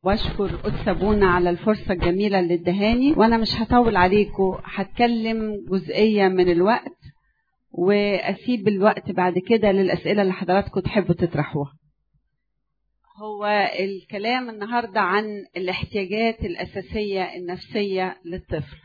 واشكر أستاذ على الفرصة الجميلة اللي ادهاني وانا مش هطول عليكم هتكلم جزئية من الوقت واسيب الوقت بعد كده للأسئلة اللي حضراتكم تحبوا تطرحوها هو الكلام النهاردة عن الاحتياجات الأساسية النفسية للطفل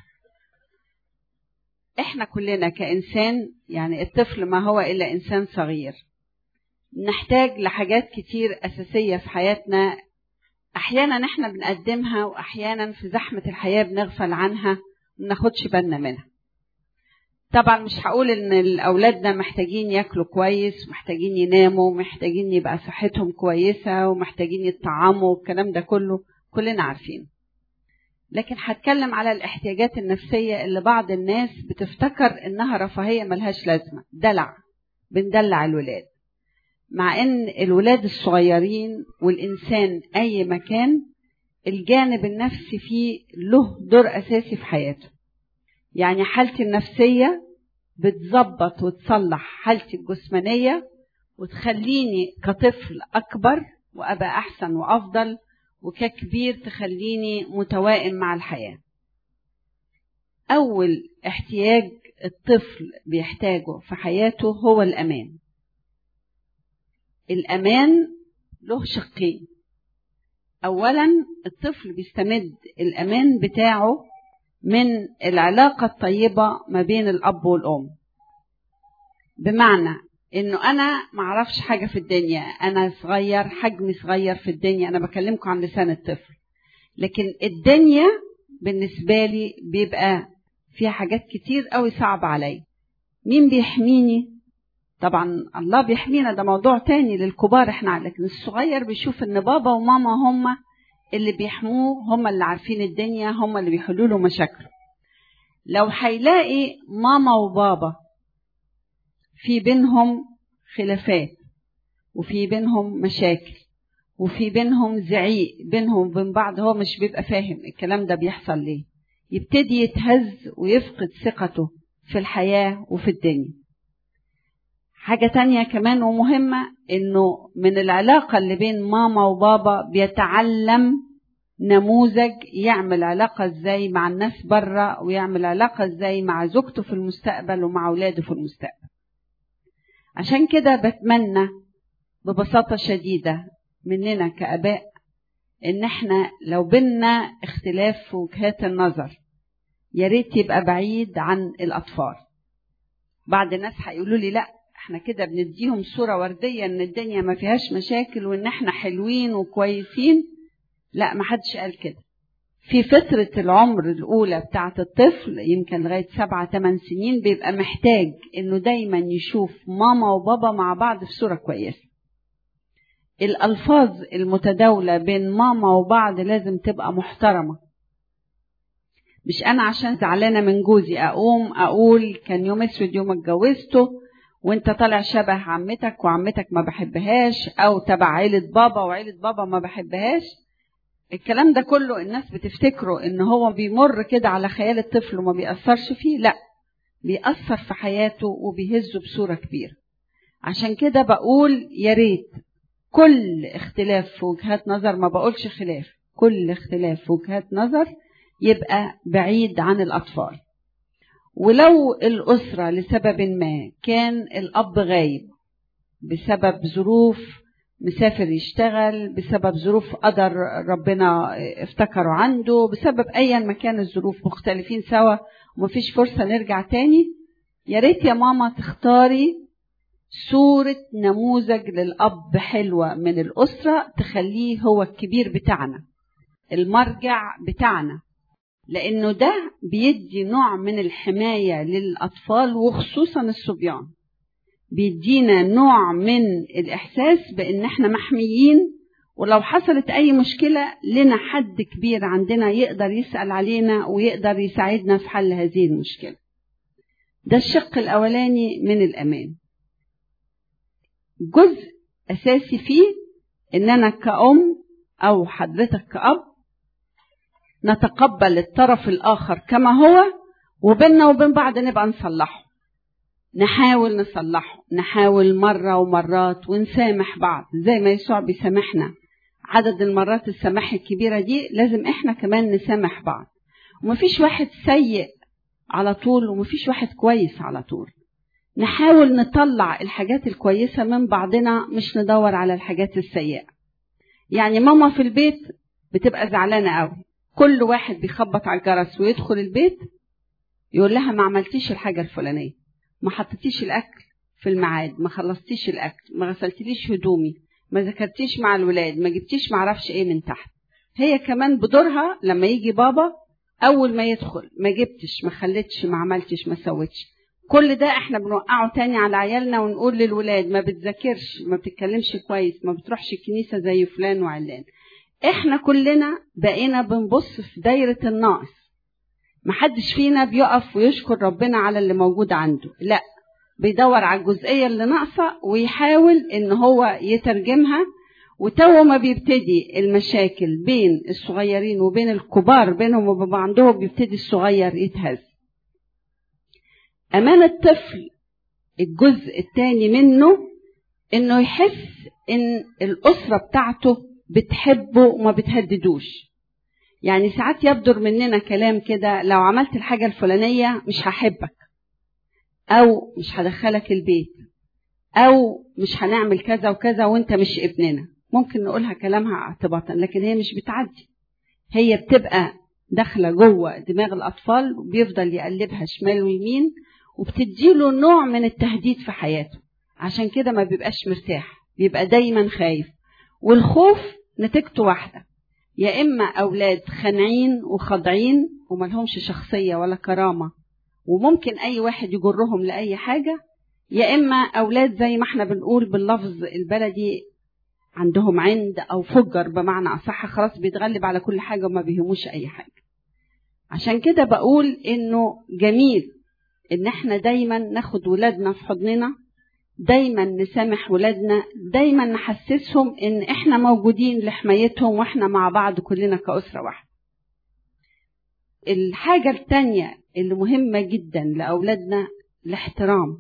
احنا كلنا كإنسان يعني الطفل ما هو إلا إنسان صغير نحتاج لحاجات كتير أساسية في حياتنا أحيانا احنا بنقدمها وأحيانا في زحمة الحياة بنغفل عنها ومناخدش بالنا منها طبعا مش هقول ان اولادنا محتاجين ياكلوا كويس محتاجين يناموا محتاجين يبقى صحتهم كويسه ومحتاجين يتطعموا والكلام ده كله كلنا عارفين لكن هتكلم على الاحتياجات النفسيه اللي بعض الناس بتفتكر انها رفاهيه ملهاش لازمه دلع بندلع الولاد مع ان الولاد الصغيرين والانسان اي مكان الجانب النفسي فيه له دور اساسي في حياته يعني حالتي النفسيه بتظبط وتصلح حالتي الجسمانيه وتخليني كطفل اكبر وابقى احسن وافضل وككبير تخليني متوائم مع الحياه اول احتياج الطفل بيحتاجه في حياته هو الامان الامان له شقين اولا الطفل بيستمد الامان بتاعه من العلاقه الطيبه ما بين الاب والام بمعنى انه انا معرفش حاجه في الدنيا انا صغير حجمي صغير في الدنيا انا بكلمكم عن لسان الطفل لكن الدنيا بالنسبه لي بيبقى فيها حاجات كتير قوي صعبه عليا مين بيحميني طبعا الله بيحمينا ده موضوع تاني للكبار احنا لكن الصغير بيشوف ان بابا وماما هما اللي بيحموه هما اللي عارفين الدنيا هما اللي بيحلوا له مشاكله لو هيلاقي ماما وبابا في بينهم خلافات وفي بينهم مشاكل وفي بينهم زعيق بينهم وبين بعض هو مش بيبقى فاهم الكلام ده بيحصل ليه يبتدي يتهز ويفقد ثقته في الحياة وفي الدنيا حاجة تانية كمان ومهمة انه من العلاقة اللي بين ماما وبابا بيتعلم نموذج يعمل علاقة ازاي مع الناس بره ويعمل علاقة ازاي مع زوجته في المستقبل ومع اولاده في المستقبل عشان كده بتمنى ببساطة شديدة مننا كأباء ان احنا لو بينا اختلاف في وجهات النظر يا ريت يبقى بعيد عن الاطفال بعض الناس هيقولوا لي لا احنا كده بنديهم صوره ورديه ان الدنيا ما فيهاش مشاكل وان احنا حلوين وكويسين لا ما حدش قال كده في فترة العمر الأولى بتاعة الطفل يمكن لغاية سبعة ثمان سنين بيبقى محتاج إنه دايما يشوف ماما وبابا مع بعض في صورة كويسة. الألفاظ المتداولة بين ماما وبعض لازم تبقى محترمة. مش أنا عشان زعلانة من جوزي أقوم أقول كان يوم أسود يوم اتجوزته وانت طالع شبه عمتك وعمتك ما بحبهاش او تبع عيلة بابا وعيلة بابا ما بحبهاش الكلام ده كله الناس بتفتكره ان هو بيمر كده على خيال الطفل وما بيأثرش فيه لا بيأثر في حياته وبيهزه بصورة كبيرة عشان كده بقول يا ريت كل اختلاف في وجهات نظر ما بقولش خلاف كل اختلاف في وجهات نظر يبقى بعيد عن الأطفال ولو الأسرة لسبب ما كان الأب غايب بسبب ظروف مسافر يشتغل بسبب ظروف قدر ربنا افتكروا عنده بسبب أيا ما كان الظروف مختلفين سوا ومفيش فرصة نرجع تاني يا ريت يا ماما تختاري صورة نموذج للأب حلوة من الأسرة تخليه هو الكبير بتاعنا المرجع بتاعنا لانه ده بيدي نوع من الحمايه للاطفال وخصوصا الصبيان بيدينا نوع من الاحساس بان احنا محميين ولو حصلت اي مشكله لنا حد كبير عندنا يقدر يسال علينا ويقدر يساعدنا في حل هذه المشكله ده الشق الاولاني من الامان جزء اساسي فيه ان انا كأم او حضرتك كأب نتقبل الطرف الآخر كما هو وبيننا وبين بعض نبقى نصلحه نحاول نصلحه نحاول مرة ومرات ونسامح بعض زي ما يسوع بيسامحنا عدد المرات السماح الكبيرة دي لازم احنا كمان نسامح بعض ومفيش واحد سيء على طول ومفيش واحد كويس على طول نحاول نطلع الحاجات الكويسة من بعضنا مش ندور على الحاجات السيئة يعني ماما في البيت بتبقى زعلانة قوي كل واحد بيخبط على الجرس ويدخل البيت يقول لها ما عملتيش الحاجة الفلانية ما حطيتيش الأكل في الميعاد ما خلصتيش الأكل ما غسلتليش هدومي ما ذاكرتيش مع الولاد ما جبتيش معرفش ايه من تحت هي كمان بدورها لما يجي بابا اول ما يدخل ما جبتش ما خلتش ما عملتش ما سوتش كل ده احنا بنوقعه تاني على عيالنا ونقول للولاد ما بتذاكرش ما بتتكلمش كويس ما بتروحش الكنيسه زي فلان وعلان احنا كلنا بقينا بنبص في دايره الناقص محدش فينا بيقف ويشكر ربنا على اللي موجود عنده لا بيدور على الجزئيه اللي ناقصه ويحاول ان هو يترجمها وتو ما بيبتدي المشاكل بين الصغيرين وبين الكبار بينهم وبين بعضهم بيبتدي الصغير يتهز امان الطفل الجزء الثاني منه انه يحس ان الاسره بتاعته بتحبه وما بتهددوش يعني ساعات يبدر مننا كلام كده لو عملت الحاجه الفلانيه مش هحبك او مش هدخلك البيت او مش هنعمل كذا وكذا وانت مش ابننا ممكن نقولها كلامها اعتباطا لكن هي مش بتعدي هي بتبقى داخله جوه دماغ الاطفال وبيفضل يقلبها شمال ويمين وبتديله نوع من التهديد في حياته عشان كده ما بيبقاش مرتاح بيبقى دايما خايف والخوف نتيجته واحده يا اما اولاد خانعين وخاضعين وملهمش شخصيه ولا كرامه وممكن اي واحد يجرهم لاي حاجه يا اما اولاد زي ما احنا بنقول باللفظ البلدي عندهم عند او فجر بمعنى اصح خلاص بيتغلب على كل حاجه وما بيهموش اي حاجه عشان كده بقول انه جميل ان احنا دايما ناخد ولادنا في حضننا دايما نسامح ولادنا دايما نحسسهم ان احنا موجودين لحمايتهم واحنا مع بعض كلنا كأسرة واحدة الحاجة التانية اللي مهمة جدا لأولادنا الاحترام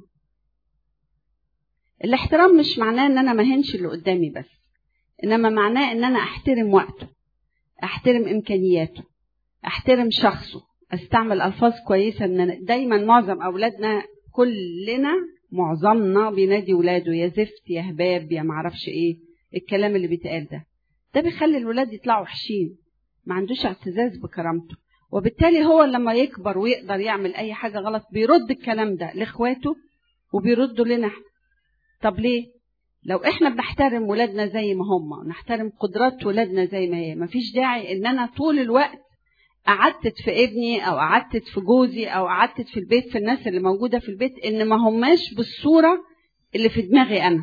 الاحترام مش معناه ان انا مهنش اللي قدامي بس انما معناه ان انا احترم وقته احترم امكانياته احترم شخصه استعمل الفاظ كويسه ان دايما معظم اولادنا كلنا معظمنا بينادي ولاده يا زفت يا هباب يا معرفش ايه الكلام اللي بيتقال ده ده بيخلي الولاد يطلعوا وحشين ما عندوش اعتزاز بكرامته وبالتالي هو لما يكبر ويقدر يعمل اي حاجه غلط بيرد الكلام ده لاخواته وبيردوا لنا احنا طب ليه لو احنا بنحترم ولادنا زي ما هم ونحترم قدرات ولادنا زي ما هي مفيش داعي ان انا طول الوقت قعدت في ابني او قعدت في جوزي او قعدت في البيت في الناس اللي موجوده في البيت ان ما هماش بالصوره اللي في دماغي انا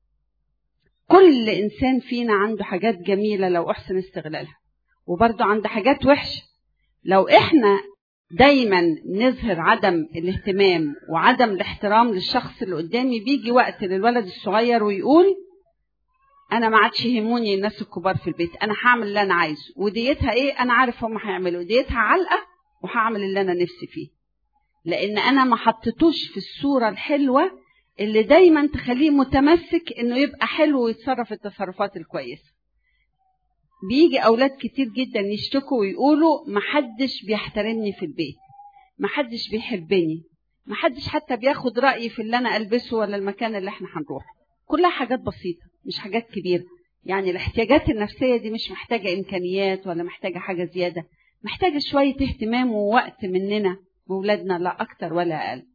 كل انسان فينا عنده حاجات جميله لو احسن استغلالها وبرضه عنده حاجات وحشه لو احنا دايما نظهر عدم الاهتمام وعدم الاحترام للشخص اللي قدامي بيجي وقت للولد الصغير ويقول انا ما عادش يهموني الناس الكبار في البيت انا هعمل اللي انا عايزه وديتها ايه انا عارف هم هيعملوا ديتها علقه وهعمل اللي انا نفسي فيه لان انا ما حطيتوش في الصوره الحلوه اللي دايما تخليه متمسك انه يبقى حلو ويتصرف التصرفات الكويسه بيجي اولاد كتير جدا يشتكوا ويقولوا محدش بيحترمني في البيت محدش بيحبني محدش حتى بياخد رايي في اللي انا البسه ولا المكان اللي احنا هنروحه كلها حاجات بسيطه مش حاجات كبيره يعني الاحتياجات النفسيه دي مش محتاجه امكانيات ولا محتاجه حاجه زياده محتاجه شويه اهتمام ووقت مننا بولادنا لا اكتر ولا اقل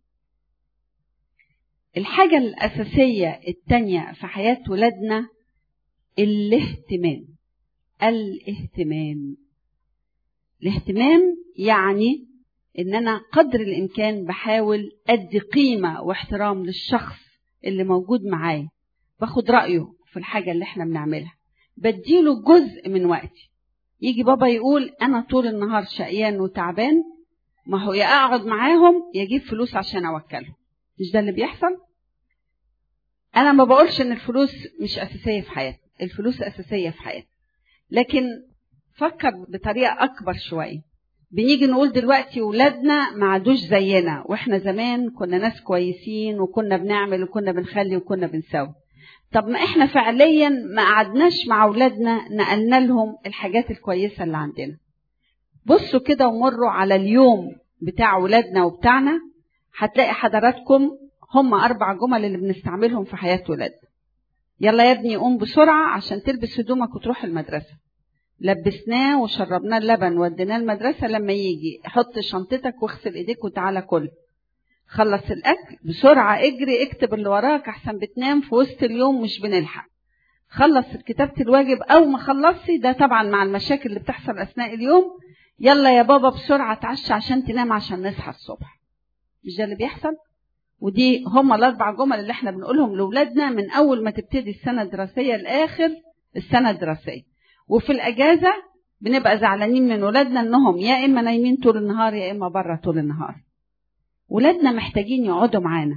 الحاجه الاساسيه التانيه في حياه ولادنا الاهتمام الاهتمام الاهتمام يعني ان انا قدر الامكان بحاول ادي قيمه واحترام للشخص اللي موجود معايا باخد رايه في الحاجه اللي احنا بنعملها بديله جزء من وقتي يجي بابا يقول انا طول النهار شقيان وتعبان ما هو يا اقعد معاهم يا اجيب فلوس عشان اوكلهم مش ده اللي بيحصل انا ما بقولش ان الفلوس مش اساسيه في حياتي الفلوس اساسيه في حياتي لكن فكر بطريقه اكبر شويه بنيجي نقول دلوقتي ولادنا ما عادوش زينا واحنا زمان كنا ناس كويسين وكنا بنعمل وكنا بنخلي وكنا بنسوي طب ما احنا فعليا ما قعدناش مع اولادنا نقلنا لهم الحاجات الكويسه اللي عندنا بصوا كده ومروا على اليوم بتاع ولادنا وبتاعنا هتلاقي حضراتكم هم اربع جمل اللي بنستعملهم في حياه ولادنا يلا يا ابني قوم بسرعه عشان تلبس هدومك وتروح المدرسه لبسناه وشربناه اللبن وديناه المدرسه لما يجي حط شنطتك واغسل ايديك وتعالى كل خلص الاكل بسرعه اجري اكتب اللي وراك احسن بتنام في وسط اليوم مش بنلحق خلص كتابة الواجب او ما خلصتي ده طبعا مع المشاكل اللي بتحصل اثناء اليوم يلا يا بابا بسرعة تعشى عشان تنام عشان نصحى الصبح مش ده اللي بيحصل ودي هم الاربع جمل اللي احنا بنقولهم لاولادنا من اول ما تبتدي السنة الدراسية لاخر السنة الدراسية وفي الاجازة بنبقى زعلانين من ولادنا انهم يا اما نايمين طول النهار يا اما بره طول النهار ولادنا محتاجين يقعدوا معانا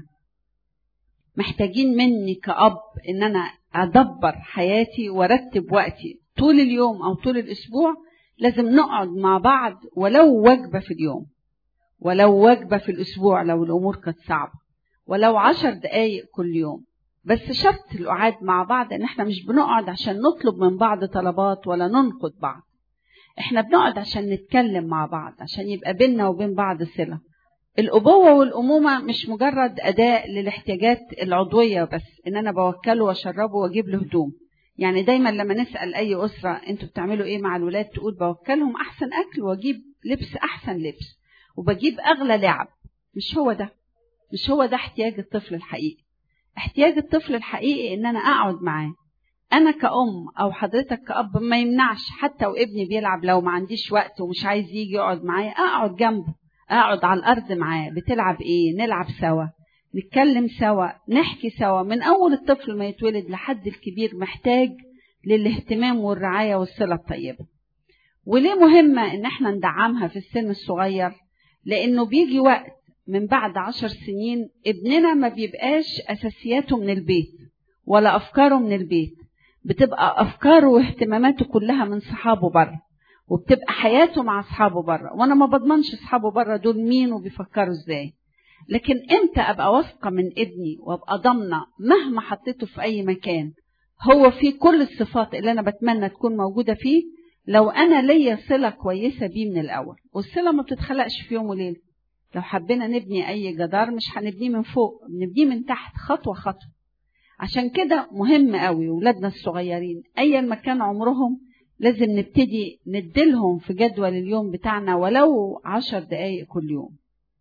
محتاجين مني كأب إن أنا أدبر حياتي وأرتب وقتي طول اليوم أو طول الأسبوع لازم نقعد مع بعض ولو وجبة في اليوم ولو وجبة في الأسبوع لو الأمور كانت صعبة ولو عشر دقايق كل يوم بس شرط القعاد مع بعض إن إحنا مش بنقعد عشان نطلب من بعض طلبات ولا ننقد بعض إحنا بنقعد عشان نتكلم مع بعض عشان يبقى بيننا وبين بعض صلة الأبوة والأمومة مش مجرد أداء للاحتياجات العضوية بس إن أنا بوكله وأشربه وأجيب له هدوم يعني دايما لما نسأل أي أسرة أنتوا بتعملوا إيه مع الولاد تقول بوكلهم أحسن أكل وأجيب لبس أحسن لبس وبجيب أغلى لعب مش هو ده مش هو ده احتياج الطفل الحقيقي احتياج الطفل الحقيقي إن أنا أقعد معاه أنا كأم أو حضرتك كأب ما يمنعش حتى وابني بيلعب لو ما عنديش وقت ومش عايز يجي يقعد معايا أقعد جنبه اقعد على الارض معاه بتلعب ايه نلعب سوا نتكلم سوا نحكي سوا من اول الطفل ما يتولد لحد الكبير محتاج للاهتمام والرعاية والصلة الطيبة وليه مهمة ان احنا ندعمها في السن الصغير لانه بيجي وقت من بعد عشر سنين ابننا ما بيبقاش اساسياته من البيت ولا افكاره من البيت بتبقى افكاره واهتماماته كلها من صحابه بره وبتبقى حياته مع اصحابه بره وانا ما بضمنش اصحابه بره دول مين وبيفكروا ازاي لكن امتى ابقى واثقه من ابني وابقى ضامنه مهما حطيته في اي مكان هو في كل الصفات اللي انا بتمنى تكون موجوده فيه لو انا ليا صله كويسه بيه من الاول والصله ما بتتخلقش في يوم وليله لو حبينا نبني اي جدار مش هنبنيه من فوق بنبنيه من تحت خطوه خطوه عشان كده مهم قوي ولادنا الصغيرين ايا ما كان عمرهم لازم نبتدي نديلهم في جدول اليوم بتاعنا ولو عشر دقايق كل يوم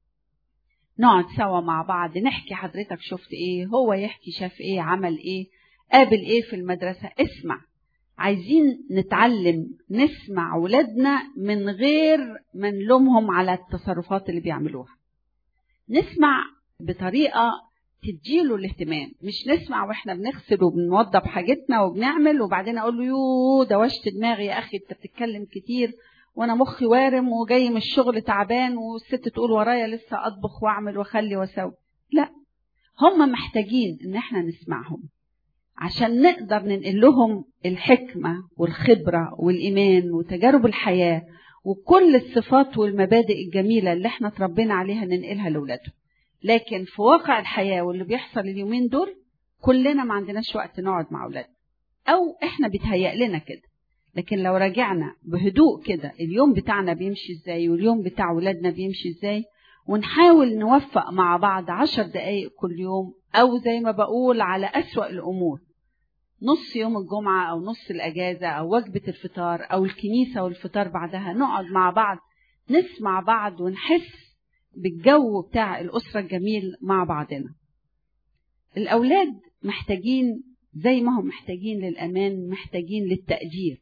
نقعد سوا مع بعض نحكي حضرتك شفت ايه هو يحكي شاف ايه عمل ايه قابل ايه في المدرسة اسمع عايزين نتعلم نسمع ولادنا من غير ما نلومهم على التصرفات اللي بيعملوها نسمع بطريقة تديله الاهتمام مش نسمع واحنا بنغسل وبنوضب حاجتنا وبنعمل وبعدين اقول له يوه دوشت دماغي يا اخي انت بتتكلم كتير وانا مخي وارم وجاي من الشغل تعبان والست تقول ورايا لسه اطبخ واعمل واخلي واسوي لا هم محتاجين ان احنا نسمعهم عشان نقدر ننقل لهم الحكمه والخبره والايمان وتجارب الحياه وكل الصفات والمبادئ الجميله اللي احنا اتربينا عليها ننقلها لاولادهم لكن في واقع الحياة واللي بيحصل اليومين دول كلنا ما عندناش وقت نقعد مع أولادنا أو إحنا بيتهيأ لنا كده لكن لو راجعنا بهدوء كده اليوم بتاعنا بيمشي ازاي واليوم بتاع ولادنا بيمشي ازاي ونحاول نوفق مع بعض عشر دقايق كل يوم أو زي ما بقول على أسوأ الأمور نص يوم الجمعة أو نص الأجازة أو وجبة الفطار أو الكنيسة والفطار بعدها نقعد مع بعض نسمع بعض ونحس بالجو بتاع الأسرة الجميل مع بعضنا الأولاد محتاجين زي ما هم محتاجين للأمان محتاجين للتقدير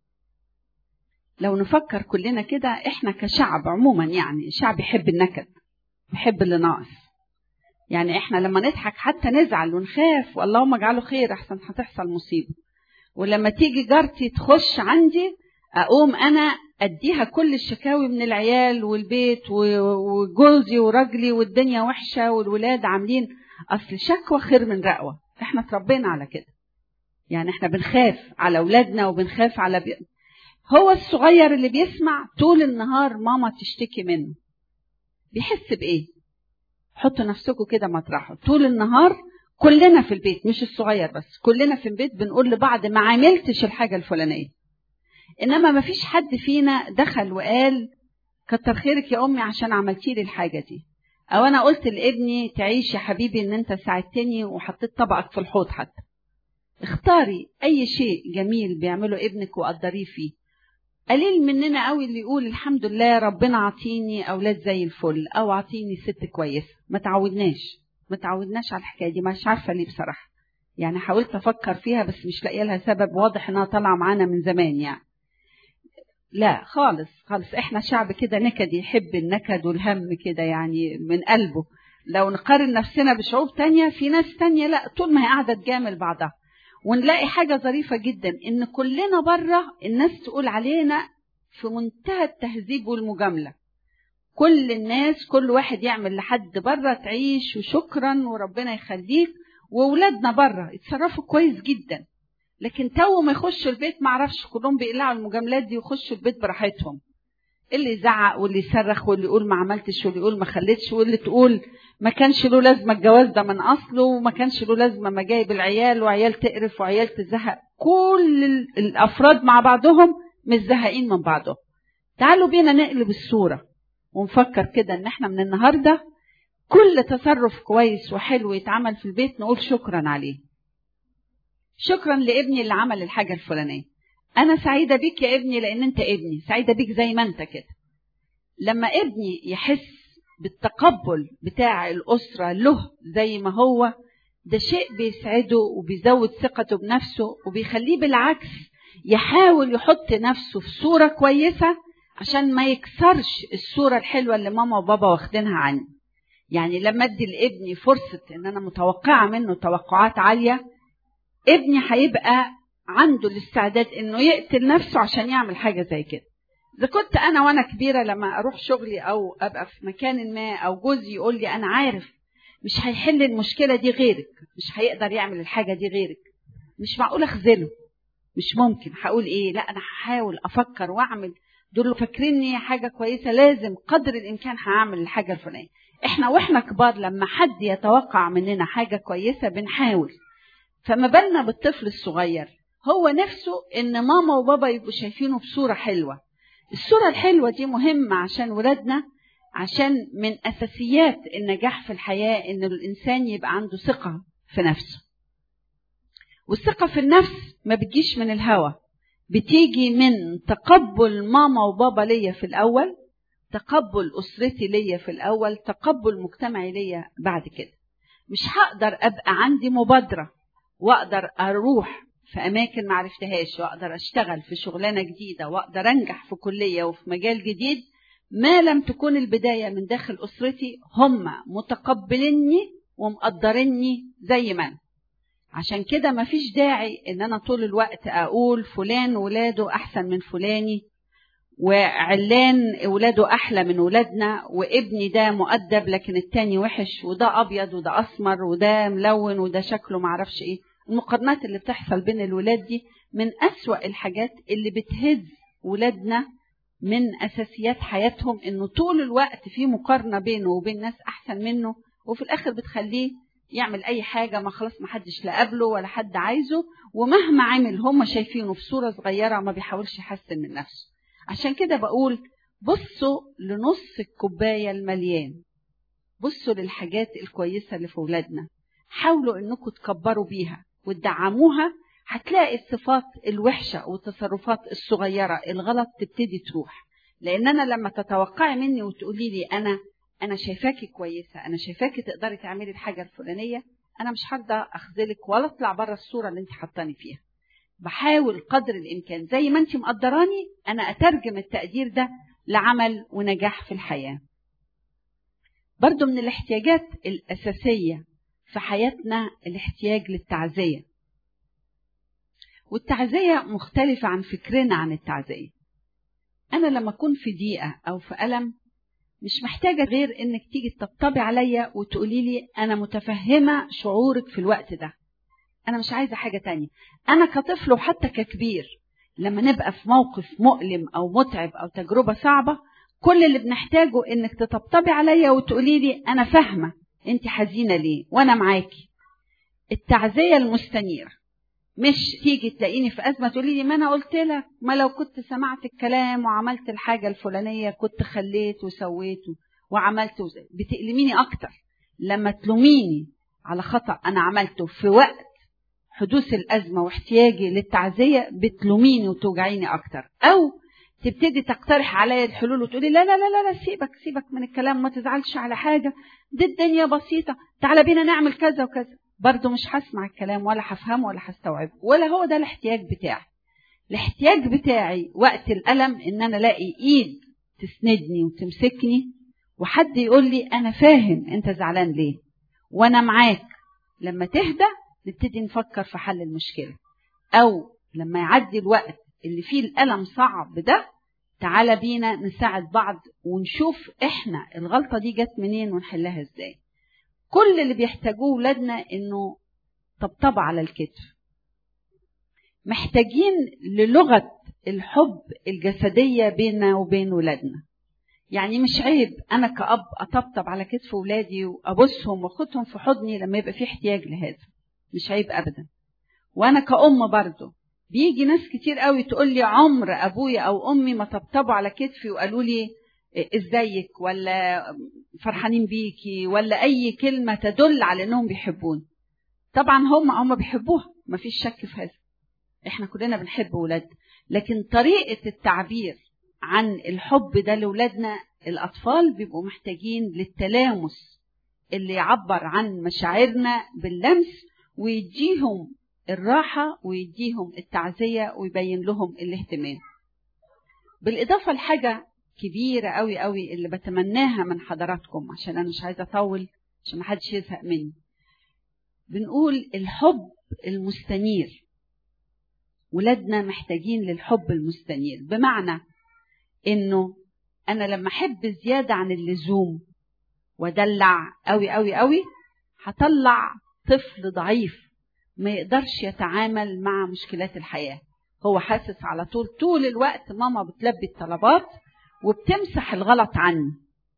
لو نفكر كلنا كده احنا كشعب عموما يعني الشعب يحب النكد يحب اللي ناقص يعني احنا لما نضحك حتى نزعل ونخاف واللهم اجعله خير احسن هتحصل مصيبه ولما تيجي جارتي تخش عندي اقوم انا اديها كل الشكاوي من العيال والبيت وجوزي وراجلي والدنيا وحشه والولاد عاملين اصل شكوى خير من رقوه احنا اتربينا على كده يعني احنا بنخاف على اولادنا وبنخاف على بي... هو الصغير اللي بيسمع طول النهار ماما تشتكي منه بيحس بايه حطوا نفسكم كده مطرحه طول النهار كلنا في البيت مش الصغير بس كلنا في البيت بنقول لبعض ما عملتش الحاجة الفلانية إنما ما فيش حد فينا دخل وقال كتر خيرك يا أمي عشان عملتي لي الحاجة دي أو أنا قلت لابني تعيش يا حبيبي إن أنت ساعدتني وحطيت طبقك في الحوض حتى اختاري أي شيء جميل بيعمله ابنك وقدريه فيه قليل مننا قوي اللي يقول الحمد لله ربنا عطيني أولاد زي الفل أو عطيني ست كويسة ما تعودناش ما تعودناش على الحكاية دي مش عارفة ليه بصراحة يعني حاولت أفكر فيها بس مش لاقيه لها سبب واضح إنها طالعة معانا من زمان يعني لا خالص خالص احنا شعب كده نكد يحب النكد والهم كده يعني من قلبه لو نقارن نفسنا بشعوب تانية في ناس تانية لا طول ما هي قاعدة تجامل بعضها ونلاقي حاجة ظريفة جدا ان كلنا بره الناس تقول علينا في منتهى التهذيب والمجاملة كل الناس كل واحد يعمل لحد بره تعيش وشكرا وربنا يخليك وولادنا بره يتصرفوا كويس جدا لكن تو ما يخشوا البيت ما اعرفش كلهم بيقلعوا المجاملات دي ويخشوا البيت براحتهم اللي يزعق واللي يصرخ واللي يقول ما عملتش واللي يقول ما خليتش واللي تقول ما كانش له لازمه الجواز ده من اصله وما كانش له لازمه ما جايب العيال وعيال تقرف وعيال تزهق كل الافراد مع بعضهم مش زهقين من بعضهم تعالوا بينا نقلب الصوره ونفكر كده ان احنا من النهارده كل تصرف كويس وحلو يتعمل في البيت نقول شكرا عليه شكرا لابني اللي عمل الحاجه الفلانيه انا سعيده بيك يا ابني لان انت ابني سعيده بيك زي ما انت كده لما ابني يحس بالتقبل بتاع الاسره له زي ما هو ده شيء بيسعده وبيزود ثقته بنفسه وبيخليه بالعكس يحاول يحط نفسه في صوره كويسه عشان ما يكسرش الصوره الحلوه اللي ماما وبابا واخدينها عني يعني لما ادي لابني فرصه ان انا متوقعه منه توقعات عاليه ابني هيبقى عنده الاستعداد انه يقتل نفسه عشان يعمل حاجه زي كده اذا كنت انا وانا كبيره لما اروح شغلي او ابقى في مكان ما او جوزي يقول لي انا عارف مش هيحل المشكله دي غيرك مش هيقدر يعمل الحاجه دي غيرك مش معقول اخذله مش ممكن هقول ايه لا انا هحاول افكر واعمل دول فاكريني حاجه كويسه لازم قدر الامكان هعمل الحاجه الفلانيه احنا واحنا كبار لما حد يتوقع مننا حاجه كويسه بنحاول فما بالنا بالطفل الصغير هو نفسه ان ماما وبابا يبقوا شايفينه بصوره حلوه الصوره الحلوه دي مهمه عشان ولادنا عشان من اساسيات النجاح في الحياه ان الانسان يبقى عنده ثقه في نفسه والثقه في النفس ما بتجيش من الهوى بتيجي من تقبل ماما وبابا ليا في الاول تقبل اسرتي ليا في الاول تقبل مجتمعي ليا بعد كده مش هقدر ابقى عندي مبادره واقدر اروح في اماكن ما عرفتهاش واقدر اشتغل في شغلانه جديده واقدر انجح في كليه وفي مجال جديد ما لم تكون البدايه من داخل اسرتي هم متقبليني ومقدريني زي ما انا عشان كده مفيش داعي ان انا طول الوقت اقول فلان ولاده احسن من فلاني وعلان ولاده احلى من ولادنا وابني ده مؤدب لكن التاني وحش وده ابيض وده اسمر وده ملون وده شكله معرفش ايه المقارنات اللي بتحصل بين الولاد دي من أسوأ الحاجات اللي بتهز ولادنا من أساسيات حياتهم إنه طول الوقت في مقارنة بينه وبين ناس أحسن منه وفي الآخر بتخليه يعمل أي حاجة ما خلاص ما حدش لا قابله ولا حد عايزه ومهما عمل هم شايفينه في صورة صغيرة ما بيحاولش يحسن من نفسه عشان كده بقول بصوا لنص الكوباية المليان بصوا للحاجات الكويسة اللي في ولادنا حاولوا انكم تكبروا بيها وتدعموها هتلاقي الصفات الوحشة والتصرفات الصغيرة الغلط تبتدي تروح لأن أنا لما تتوقعي مني وتقولي لي أنا أنا شايفاكي كويسة أنا شايفاكي تقدري تعملي الحاجة الفلانية أنا مش هرضى أخذلك ولا أطلع بره الصورة اللي أنت حطاني فيها بحاول قدر الإمكان زي ما أنت مقدراني أنا أترجم التقدير ده لعمل ونجاح في الحياة برضو من الاحتياجات الأساسية في حياتنا الاحتياج للتعزية والتعزية مختلفة عن فكرنا عن التعزية أنا لما أكون في ضيقة أو في ألم مش محتاجة غير إنك تيجي تطبطبي عليا وتقولي لي أنا متفهمة شعورك في الوقت ده أنا مش عايزة حاجة تانية أنا كطفل وحتى ككبير لما نبقى في موقف مؤلم أو متعب أو تجربة صعبة كل اللي بنحتاجه إنك تطبطبي عليا وتقولي لي أنا فاهمة انت حزينه ليه وانا معاكي التعزيه المستنيره مش تيجي تلاقيني في ازمه تقولي لي ما انا قلت لك ما لو كنت سمعت الكلام وعملت الحاجه الفلانيه كنت خليت وسويت وعملت وزي. بتألميني اكتر لما تلوميني على خطا انا عملته في وقت حدوث الازمه واحتياجي للتعزيه بتلوميني وتوجعيني اكتر او تبتدي تقترح عليا الحلول وتقولي لا لا لا لا, لا سيبك سيبك من الكلام ما تزعلش على حاجه دي الدنيا بسيطه تعالى بينا نعمل كذا وكذا برضه مش هسمع الكلام ولا هفهمه ولا هستوعبه ولا هو ده الاحتياج بتاعي الاحتياج بتاعي وقت الألم إن أنا ألاقي إيد تسندني وتمسكني وحد يقول لي أنا فاهم أنت زعلان ليه وأنا معاك لما تهدى نبتدي نفكر في حل المشكلة أو لما يعدي الوقت اللي فيه الألم صعب ده تعالى بينا نساعد بعض ونشوف احنا الغلطة دي جت منين ونحلها ازاي كل اللي بيحتاجوه ولادنا انه طبطبة على الكتف محتاجين للغة الحب الجسدية بيننا وبين ولادنا يعني مش عيب انا كأب اطبطب على كتف ولادي وابصهم واخدهم في حضني لما يبقى في احتياج لهذا مش عيب ابدا وانا كأم برضه بيجي ناس كتير قوي تقول لي عمر ابويا او امي ما طبطبوا على كتفي وقالوا لي ازيك ولا فرحانين بيكي ولا اي كلمه تدل على انهم بيحبون طبعا هم هم بيحبوها مفيش شك في هذا احنا كلنا بنحب ولادنا لكن طريقه التعبير عن الحب ده لاولادنا الاطفال بيبقوا محتاجين للتلامس اللي يعبر عن مشاعرنا باللمس ويديهم الراحة ويديهم التعزية ويبين لهم الاهتمام بالإضافة لحاجة كبيرة قوي قوي اللي بتمناها من حضراتكم عشان أنا مش عايزة أطول عشان محدش يزهق مني بنقول الحب المستنير ولادنا محتاجين للحب المستنير بمعنى انه انا لما احب زياده عن اللزوم ودلع قوي قوي قوي هطلع طفل ضعيف ما يقدرش يتعامل مع مشكلات الحياه هو حاسس على طول طول الوقت ماما بتلبي الطلبات وبتمسح الغلط عني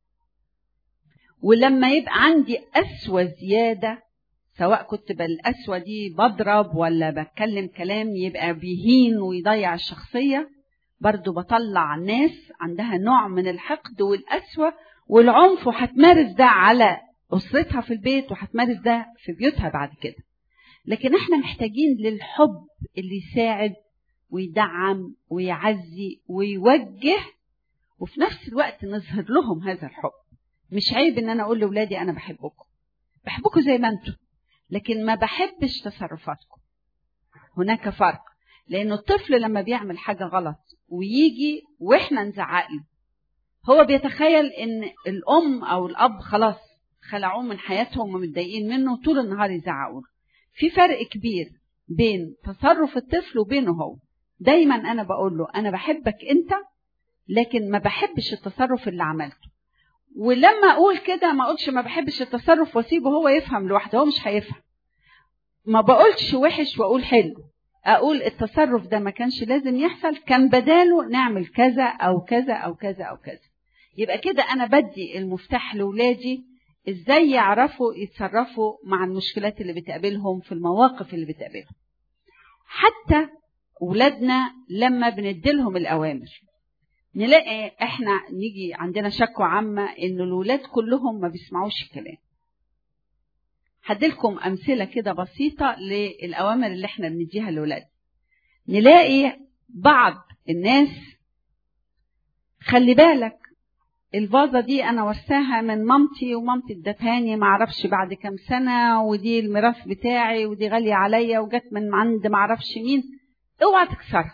ولما يبقى عندي قسوة زيادة سواء كنت بالقسوة دي بضرب ولا بتكلم كلام يبقى بيهين ويضيع الشخصية برضو بطلع ناس عندها نوع من الحقد والقسوة والعنف وهتمارس ده على أسرتها في البيت وهتمارس ده في بيوتها بعد كده لكن احنا محتاجين للحب اللي يساعد ويدعم ويعزي ويوجه وفي نفس الوقت نظهر لهم هذا الحب مش عيب ان انا اقول لاولادي انا بحبكم بحبكم زي ما انتم لكن ما بحبش تصرفاتكم هناك فرق لانه الطفل لما بيعمل حاجه غلط ويجي واحنا نزعق له هو بيتخيل ان الام او الاب خلاص خلعوه من حياتهم ومتضايقين منه طول النهار يزعقوا في فرق كبير بين تصرف الطفل وبينه هو دايما انا بقول له انا بحبك انت لكن ما بحبش التصرف اللي عملته ولما اقول كده ما اقولش ما بحبش التصرف واسيبه هو يفهم لوحده هو مش هيفهم ما بقولش وحش واقول حلو اقول التصرف ده ما كانش لازم يحصل كان بداله نعمل كذا او كذا او كذا او كذا يبقى كده انا بدي المفتاح لاولادي ازاي يعرفوا يتصرفوا مع المشكلات اللي بتقابلهم في المواقف اللي بتقابلهم حتى ولادنا لما بنديلهم الاوامر نلاقي احنا نيجي عندنا شكوى عامة ان الولاد كلهم ما بيسمعوش الكلام هديلكم امثلة كده بسيطة للاوامر اللي احنا بنديها للولاد نلاقي بعض الناس خلي بالك الفازة دي انا ورثاها من مامتي ومامتي ادتهاني معرفش بعد كام سنة ودي الميراث بتاعي ودي غالية عليا وجت من عند معرفش مين اوعى تكسرها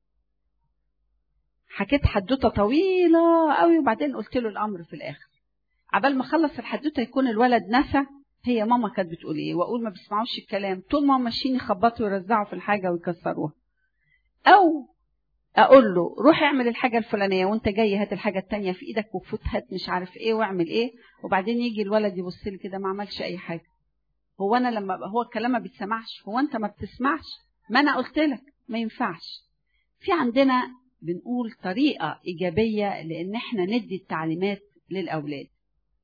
حكيت حدوته طويله قوي وبعدين قلت له الامر في الاخر عبال ما اخلص الحدوته يكون الولد نسى هي ماما كانت بتقول ايه واقول ما بيسمعوش الكلام طول ما هم ماشيين يخبطوا ويرزعوا في الحاجه ويكسروها او اقول له روح اعمل الحاجه الفلانيه وانت جاي هات الحاجه التانية في ايدك وفوت هات مش عارف ايه واعمل ايه وبعدين يجي الولد يبص لي كده ما عملش اي حاجه هو انا لما هو الكلام ما بيتسمعش هو انت ما بتسمعش ما انا قلت لك ما ينفعش في عندنا بنقول طريقة إيجابية لأن احنا ندي التعليمات للأولاد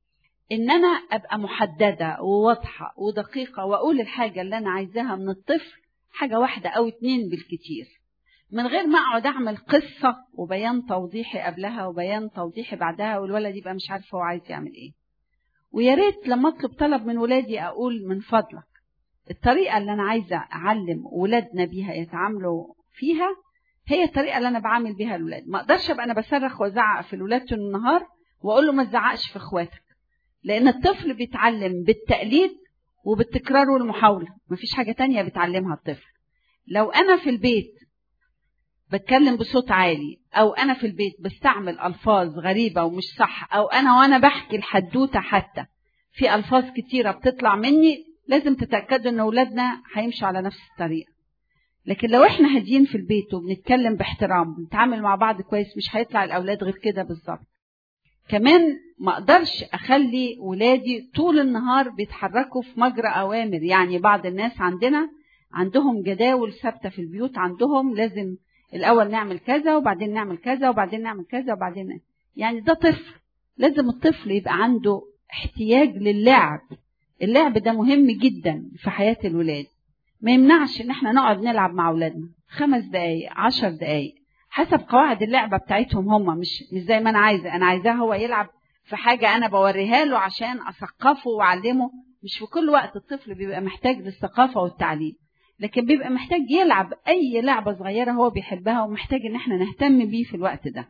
ان انا ابقى محدده وواضحه ودقيقه واقول الحاجه اللي انا عايزاها من الطفل حاجه واحده او اتنين بالكتير من غير ما اقعد اعمل قصه وبيان توضيحي قبلها وبيان توضيحي بعدها والولد يبقى مش عارف هو عايز يعمل ايه ويا ريت لما اطلب طلب من ولادي اقول من فضلك الطريقه اللي انا عايزه اعلم ولادنا بيها يتعاملوا فيها هي الطريقه اللي انا بعامل بيها الولاد ما اقدرش ابقى انا بصرخ وازعق في الولاد طول النهار واقول له ما تزعقش في اخواتك لان الطفل بيتعلم بالتقليد وبالتكرار والمحاوله مفيش حاجه تانية بيتعلمها الطفل لو انا في البيت بتكلم بصوت عالي او انا في البيت بستعمل الفاظ غريبه ومش صح او انا وانا بحكي الحدوته حتى في الفاظ كتيره بتطلع مني لازم تتاكدوا ان اولادنا هيمشوا على نفس الطريقه لكن لو احنا هاديين في البيت وبنتكلم باحترام بنتعامل مع بعض كويس مش هيطلع الاولاد غير كده بالظبط كمان ما اقدرش اخلي ولادي طول النهار بيتحركوا في مجرى اوامر يعني بعض الناس عندنا عندهم جداول ثابته في البيوت عندهم لازم الاول نعمل كذا وبعدين نعمل كذا وبعدين نعمل كذا وبعدين نعمل. يعني ده طفل لازم الطفل يبقى عنده احتياج للعب اللعب ده مهم جدا في حياه الولاد ما يمنعش ان احنا نقعد نلعب مع اولادنا خمس دقايق عشر دقايق حسب قواعد اللعبه بتاعتهم هم مش مش زي ما انا عايزه انا عايزاه هو يلعب في حاجه انا بوريها له عشان اثقفه واعلمه مش في كل وقت الطفل بيبقى محتاج للثقافه والتعليم لكن بيبقى محتاج يلعب اي لعبه صغيره هو بيحبها ومحتاج ان احنا نهتم بيه في الوقت ده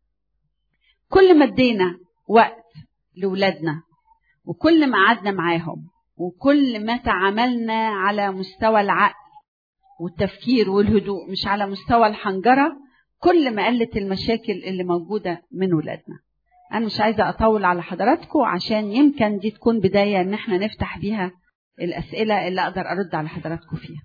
كل ما ادينا وقت لاولادنا وكل ما قعدنا معاهم وكل ما تعاملنا على مستوى العقل والتفكير والهدوء مش على مستوى الحنجره كل ما قلت المشاكل اللي موجوده من ولادنا انا مش عايزه اطول على حضراتكم عشان يمكن دي تكون بدايه ان احنا نفتح بيها الاسئله اللي اقدر ارد على حضراتكم فيها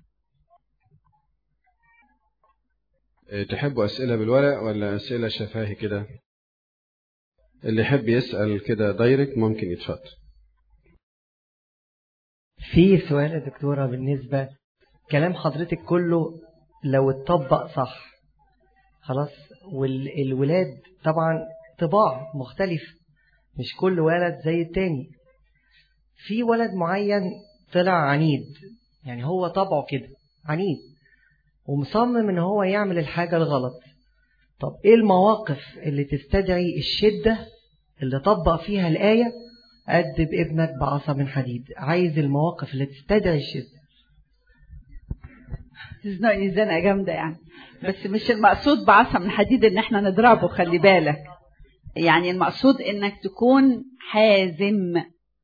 تحبوا أسئلة بالورق ولا أسئلة شفاهي كده اللي يحب يسأل كده دايركت ممكن يتفضل في سؤال يا دكتورة بالنسبة كلام حضرتك كله لو اتطبق صح خلاص والولاد طبعا طباع مختلف مش كل ولد زي التاني في ولد معين طلع عنيد يعني هو طبعه كده عنيد ومصمم ان هو يعمل الحاجة الغلط طب ايه المواقف اللي تستدعي الشدة اللي طبق فيها الآية أدب ابنك بعصا من حديد عايز المواقف اللي تستدعي الشدة تزنقني زنقة جامدة يعني بس مش المقصود بعصا من حديد ان احنا نضربه خلي بالك يعني المقصود انك تكون حازم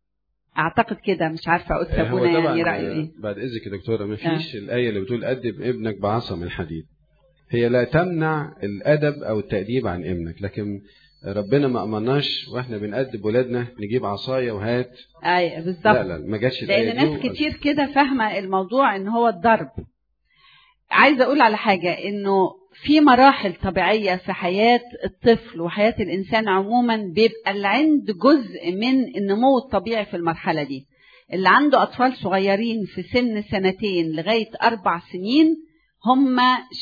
اعتقد كده مش عارفه اقول سابونا يعني رايه ايه بعد اذنك يا دكتوره ما فيش آه. الايه اللي بتقول ادب ابنك بعصا من حديد هي لا تمنع الادب او التاديب عن ابنك لكن ربنا ما امرناش واحنا بنأدب ولادنا نجيب عصايه وهات ايوه بالظبط لا لا ما جاتش لان ناس كتير كده فاهمه الموضوع ان هو الضرب عايزه اقول على حاجه انه في مراحل طبيعيه في حياه الطفل وحياه الانسان عموما بيبقى اللي عند جزء من النمو الطبيعي في المرحله دي اللي عنده اطفال صغيرين في سن سنتين لغايه اربع سنين هم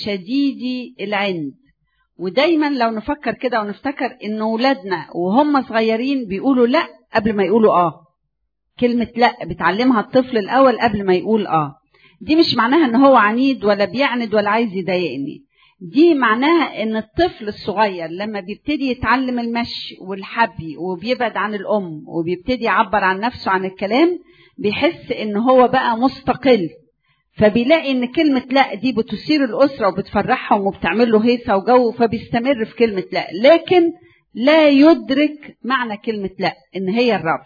شديدي العند ودايما لو نفكر كده ونفتكر ان ولادنا وهم صغيرين بيقولوا لا قبل ما يقولوا اه كلمه لا بتعلمها الطفل الاول قبل ما يقول اه دي مش معناها ان هو عنيد ولا بيعند ولا عايز يضايقني دي معناها ان الطفل الصغير لما بيبتدي يتعلم المشي والحبي وبيبعد عن الام وبيبتدي يعبر عن نفسه عن الكلام بيحس ان هو بقى مستقل فبيلاقي ان كلمة لا دي بتثير الأسرة وبتفرحهم وبتعمل له هيصة وجو فبيستمر في كلمة لا لكن لا يدرك معنى كلمة لا ان هي الرفض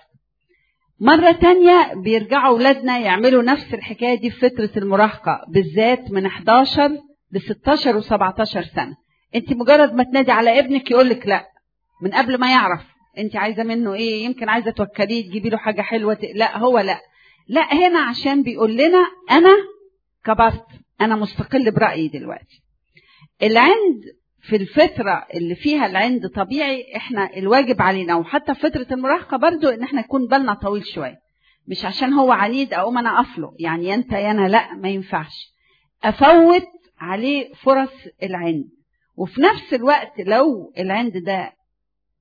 مرة تانية بيرجعوا أولادنا يعملوا نفس الحكاية دي في فترة المراهقة بالذات من 11 ل 16 و 17 سنة انت مجرد ما تنادي على ابنك يقول لك لا من قبل ما يعرف انت عايزة منه ايه يمكن عايزة توكليه تجيبي له حاجة حلوة لا هو لا لا هنا عشان بيقول لنا انا كبرت انا مستقل برأيي دلوقتي العند في الفترة اللي فيها العند طبيعي احنا الواجب علينا وحتى في فترة المراهقة برضو ان احنا يكون بالنا طويل شوية مش عشان هو عنيد اقوم انا اقفله يعني انت يا انا لا ما ينفعش افوت عليه فرص العند وفي نفس الوقت لو العند ده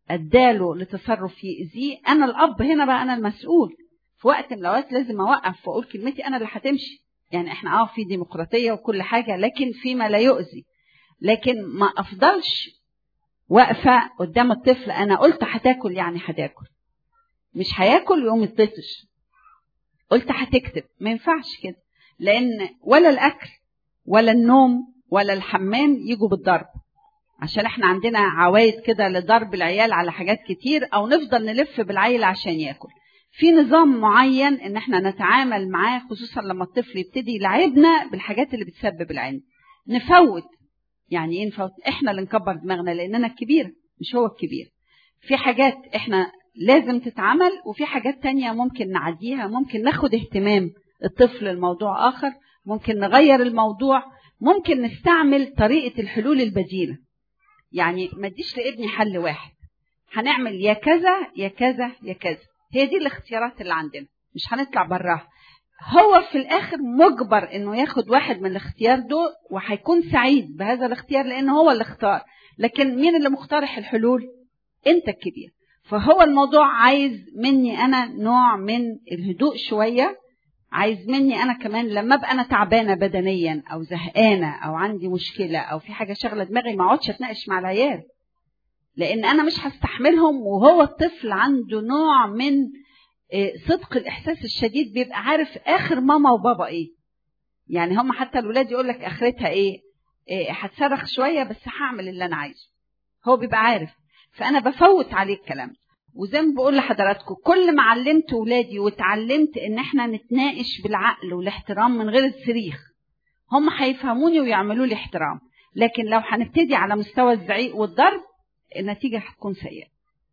اداله لتصرف يأذيه انا الاب هنا بقى انا المسؤول في وقت من الاوقات لازم اوقف واقول كلمتي انا اللي هتمشي يعني احنا اه في ديمقراطيه وكل حاجه لكن فيما لا يؤذي لكن ما افضلش واقفه قدام الطفل انا قلت هتاكل يعني هتاكل مش هياكل يقوم يتطفش قلت هتكتب ما ينفعش كده لان ولا الاكل ولا النوم ولا الحمام يجوا بالضرب عشان احنا عندنا عوايد كده لضرب العيال على حاجات كتير او نفضل نلف بالعيل عشان ياكل في نظام معين ان احنا نتعامل معاه خصوصا لما الطفل يبتدي يلعبنا بالحاجات اللي بتسبب العند نفوت يعني ايه نفوت احنا اللي نكبر دماغنا لاننا الكبير مش هو الكبير في حاجات احنا لازم تتعمل وفي حاجات تانية ممكن نعديها ممكن ناخد اهتمام الطفل الموضوع اخر ممكن نغير الموضوع ممكن نستعمل طريقة الحلول البديلة يعني ما اديش لابني حل واحد هنعمل يا كذا يا كذا يا كذا هي دي الاختيارات اللي عندنا مش هنطلع براها هو في الاخر مجبر انه ياخد واحد من الاختيار دول وهيكون سعيد بهذا الاختيار لان هو اللي اختار لكن مين اللي مقترح الحلول انت الكبير فهو الموضوع عايز مني انا نوع من الهدوء شويه عايز مني انا كمان لما ابقى انا تعبانه بدنيا او زهقانه او عندي مشكله او في حاجه شغله دماغي ما اقعدش اتناقش مع العيال لان انا مش هستحملهم وهو الطفل عنده نوع من صدق الاحساس الشديد بيبقى عارف اخر ماما وبابا ايه يعني هم حتى الولاد يقول لك اخرتها ايه, إيه هتصرخ شويه بس هعمل اللي انا عايزه هو بيبقى عارف فانا بفوت عليه الكلام وزي ما بقول لحضراتكم كل ما علمت ولادي واتعلمت ان احنا نتناقش بالعقل والاحترام من غير الصريخ هم هيفهموني ويعملوا لي احترام لكن لو هنبتدي على مستوى الزعيق والضرب النتيجه هتكون سيئه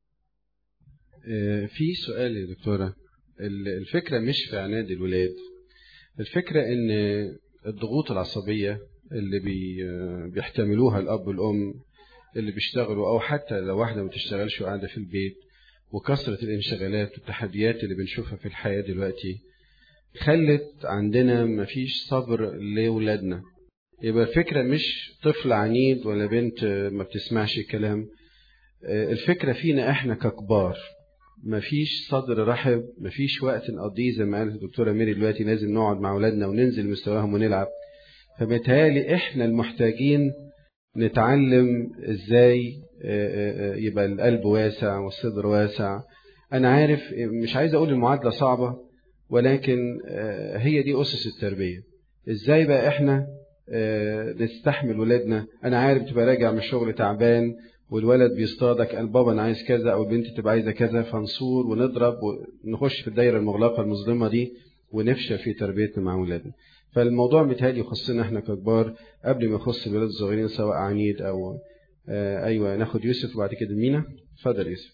في سؤال يا دكتوره الفكره مش في عناد الولاد الفكره ان الضغوط العصبيه اللي بي بيحتملوها الاب والام اللي بيشتغلوا او حتى لو واحده ما بتشتغلش وقاعده في البيت وكثره الانشغالات والتحديات اللي بنشوفها في الحياه دلوقتي خلت عندنا مفيش صبر لاولادنا يبقى الفكره مش طفل عنيد ولا بنت ما بتسمعش الكلام الفكره فينا احنا ككبار مفيش صدر رحب مفيش وقت نقضيه زي ما قالت الدكتوره ميري دلوقتي لازم نقعد مع اولادنا وننزل مستواهم ونلعب فبالتالي احنا المحتاجين نتعلم ازاي يبقى القلب واسع والصدر واسع انا عارف مش عايز اقول المعادله صعبه ولكن هي دي اسس التربيه ازاي بقى احنا نستحمل ولادنا انا عارف تبقى راجع من الشغل تعبان والولد بيصطادك قال بابا انا عايز كذا او البنت تبقى عايزه كذا فنصور ونضرب ونخش في الدايره المغلقه المظلمه دي ونفشل في تربيتنا مع ولادنا فالموضوع متهيألي يخصنا احنا ككبار قبل ما يخص الولاد الصغيرين سواء عنيد او آه ايوه ناخد يوسف وبعد كده مينا اتفضل يوسف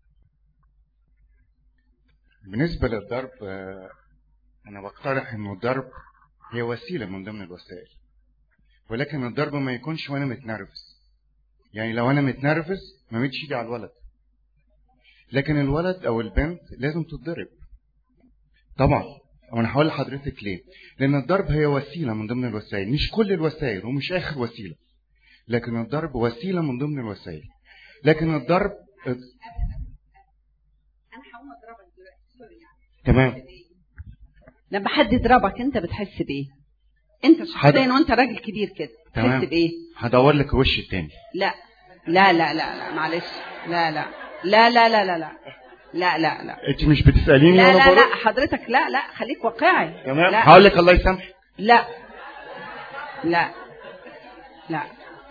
بالنسبه للضرب آه انا بقترح انه الضرب هي وسيله من ضمن الوسائل ولكن الضرب ما يكونش وانا متنرفز يعني لو انا متنرفز ما مدش ايدي على الولد لكن الولد او البنت لازم تتضرب طبعا وانا هقول لحضرتك ليه لان الضرب هي وسيله من ضمن الوسائل مش كل الوسائل ومش اخر وسيله لكن الضرب وسيله من ضمن الوسائل لكن الضرب انا هقوم اضربك دلوقتي سوري يعني تمام لما حد يضربك انت بتحس بايه انت شخصيا وانت راجل كبير كده تمام. بتحس بايه هدور لك الوش التاني لا لا لا لا لا معلش لا لا لا لا لا لا لا لا لا لا انت مش بتساليني لا وانا لا برد لا حضرتك لا لا خليك واقعي تمام لا هقول لك الله يسامحك لا لا لا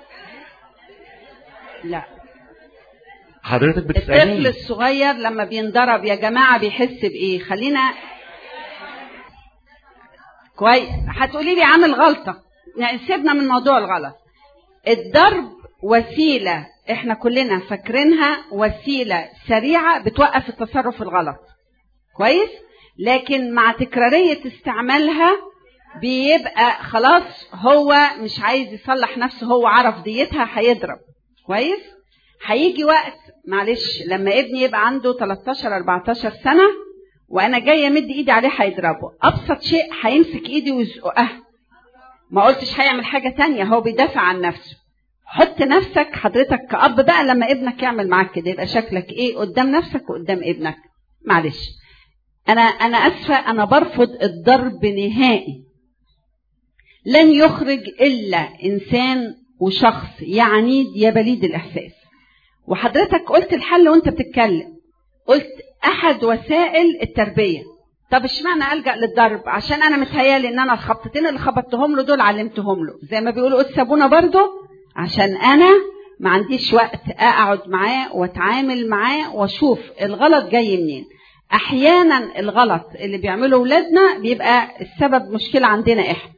لا حضرتك الطفل بتساليني الصغير لما بينضرب يا جماعة بيحس بإيه خلينا كويس هتقولي لي عامل غلطة يعني سيبنا من موضوع الغلط الضرب وسيلة احنا كلنا فاكرينها وسيلة سريعة بتوقف التصرف الغلط كويس لكن مع تكرارية استعمالها بيبقى خلاص هو مش عايز يصلح نفسه هو عرف ديتها هيضرب كويس هيجي وقت معلش لما ابني يبقى عنده 13 14 سنة وانا جايه امد ايدي عليه هيضربه ابسط شيء هيمسك ايدي ويزقها ما قلتش هيعمل حاجه تانية هو بيدافع عن نفسه حط نفسك حضرتك كأب بقى لما ابنك يعمل معاك كده يبقى شكلك ايه قدام نفسك وقدام ابنك معلش انا انا اسفه انا برفض الضرب نهائي لن يخرج الا انسان وشخص يا عنيد يا بليد الاحساس وحضرتك قلت الحل وانت بتتكلم قلت احد وسائل التربيه طب اشمعنى الجا للضرب عشان انا متهيالي ان انا الخبطتين اللي خبطتهم له دول علمتهم له زي ما بيقولوا قدس ابونا برضه عشان انا ما عنديش وقت اقعد معاه واتعامل معاه واشوف الغلط جاي منين احيانا الغلط اللي بيعمله اولادنا بيبقى السبب مشكله عندنا احنا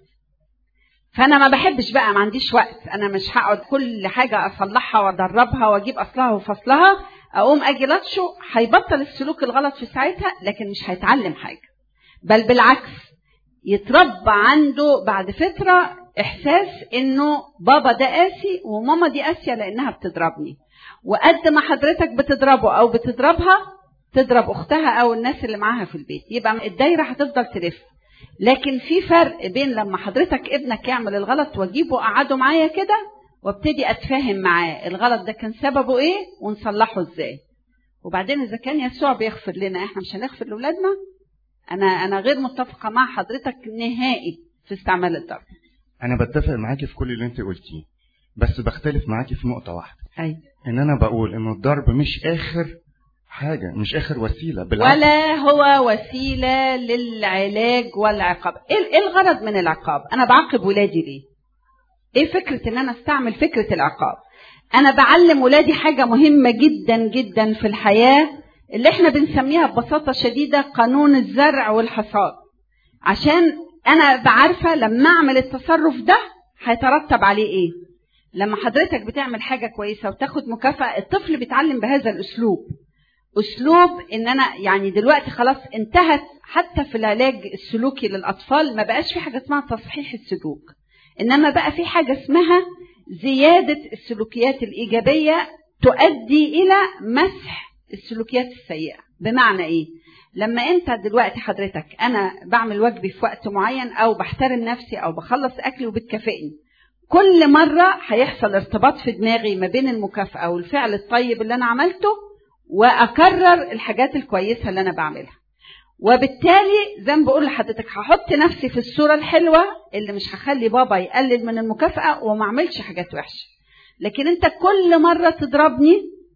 فانا ما بحبش بقى ما عنديش وقت انا مش هقعد كل حاجه اصلحها وادربها واجيب اصلها وفصلها اقوم اجي لطشه هيبطل السلوك الغلط في ساعتها لكن مش هيتعلم حاجه بل بالعكس يتربى عنده بعد فتره احساس انه بابا ده قاسي وماما دي قاسيه لانها بتضربني وقد ما حضرتك بتضربه او بتضربها تضرب اختها او الناس اللي معاها في البيت يبقى الدايره هتفضل تلف لكن في فرق بين لما حضرتك ابنك يعمل الغلط واجيبه اقعده معايا كده وابتدي اتفاهم معاه الغلط ده كان سببه ايه ونصلحه ازاي وبعدين اذا كان يسوع بيغفر لنا احنا مش هنغفر لاولادنا انا انا غير متفقه مع حضرتك نهائي في استعمال الضرب انا بتفق معاكي في كل اللي انت قلتيه بس بختلف معاكي في نقطه واحده ايوه ان انا بقول ان الضرب مش اخر حاجه مش اخر وسيله بالعكس ولا هو وسيله للعلاج والعقاب ايه إيه الغرض من العقاب انا بعاقب ولادي ليه ايه فكره ان انا استعمل فكره العقاب انا بعلم ولادي حاجه مهمه جدا جدا في الحياه اللي احنا بنسميها ببساطه شديده قانون الزرع والحصاد عشان انا بعرفه لما اعمل التصرف ده هيترتب عليه ايه لما حضرتك بتعمل حاجه كويسه وتاخد مكافاه الطفل بيتعلم بهذا الاسلوب اسلوب ان انا يعني دلوقتي خلاص انتهت حتى في العلاج السلوكي للاطفال ما بقاش في حاجه اسمها تصحيح السلوك انما بقى في حاجه اسمها زياده السلوكيات الايجابيه تؤدي الى مسح السلوكيات السيئه بمعنى ايه لما انت دلوقتي حضرتك انا بعمل واجبي في وقت معين او بحترم نفسي او بخلص اكلي وبتكافئني كل مرة هيحصل ارتباط في دماغي ما بين المكافأة والفعل الطيب اللي أنا عملته وأكرر الحاجات الكويسة اللي أنا بعملها وبالتالي زي ما بقول لحضرتك هحط نفسي في الصورة الحلوة اللي مش هخلي بابا يقلل من المكافأة وما اعملش حاجات وحشة لكن انت كل مرة تضربني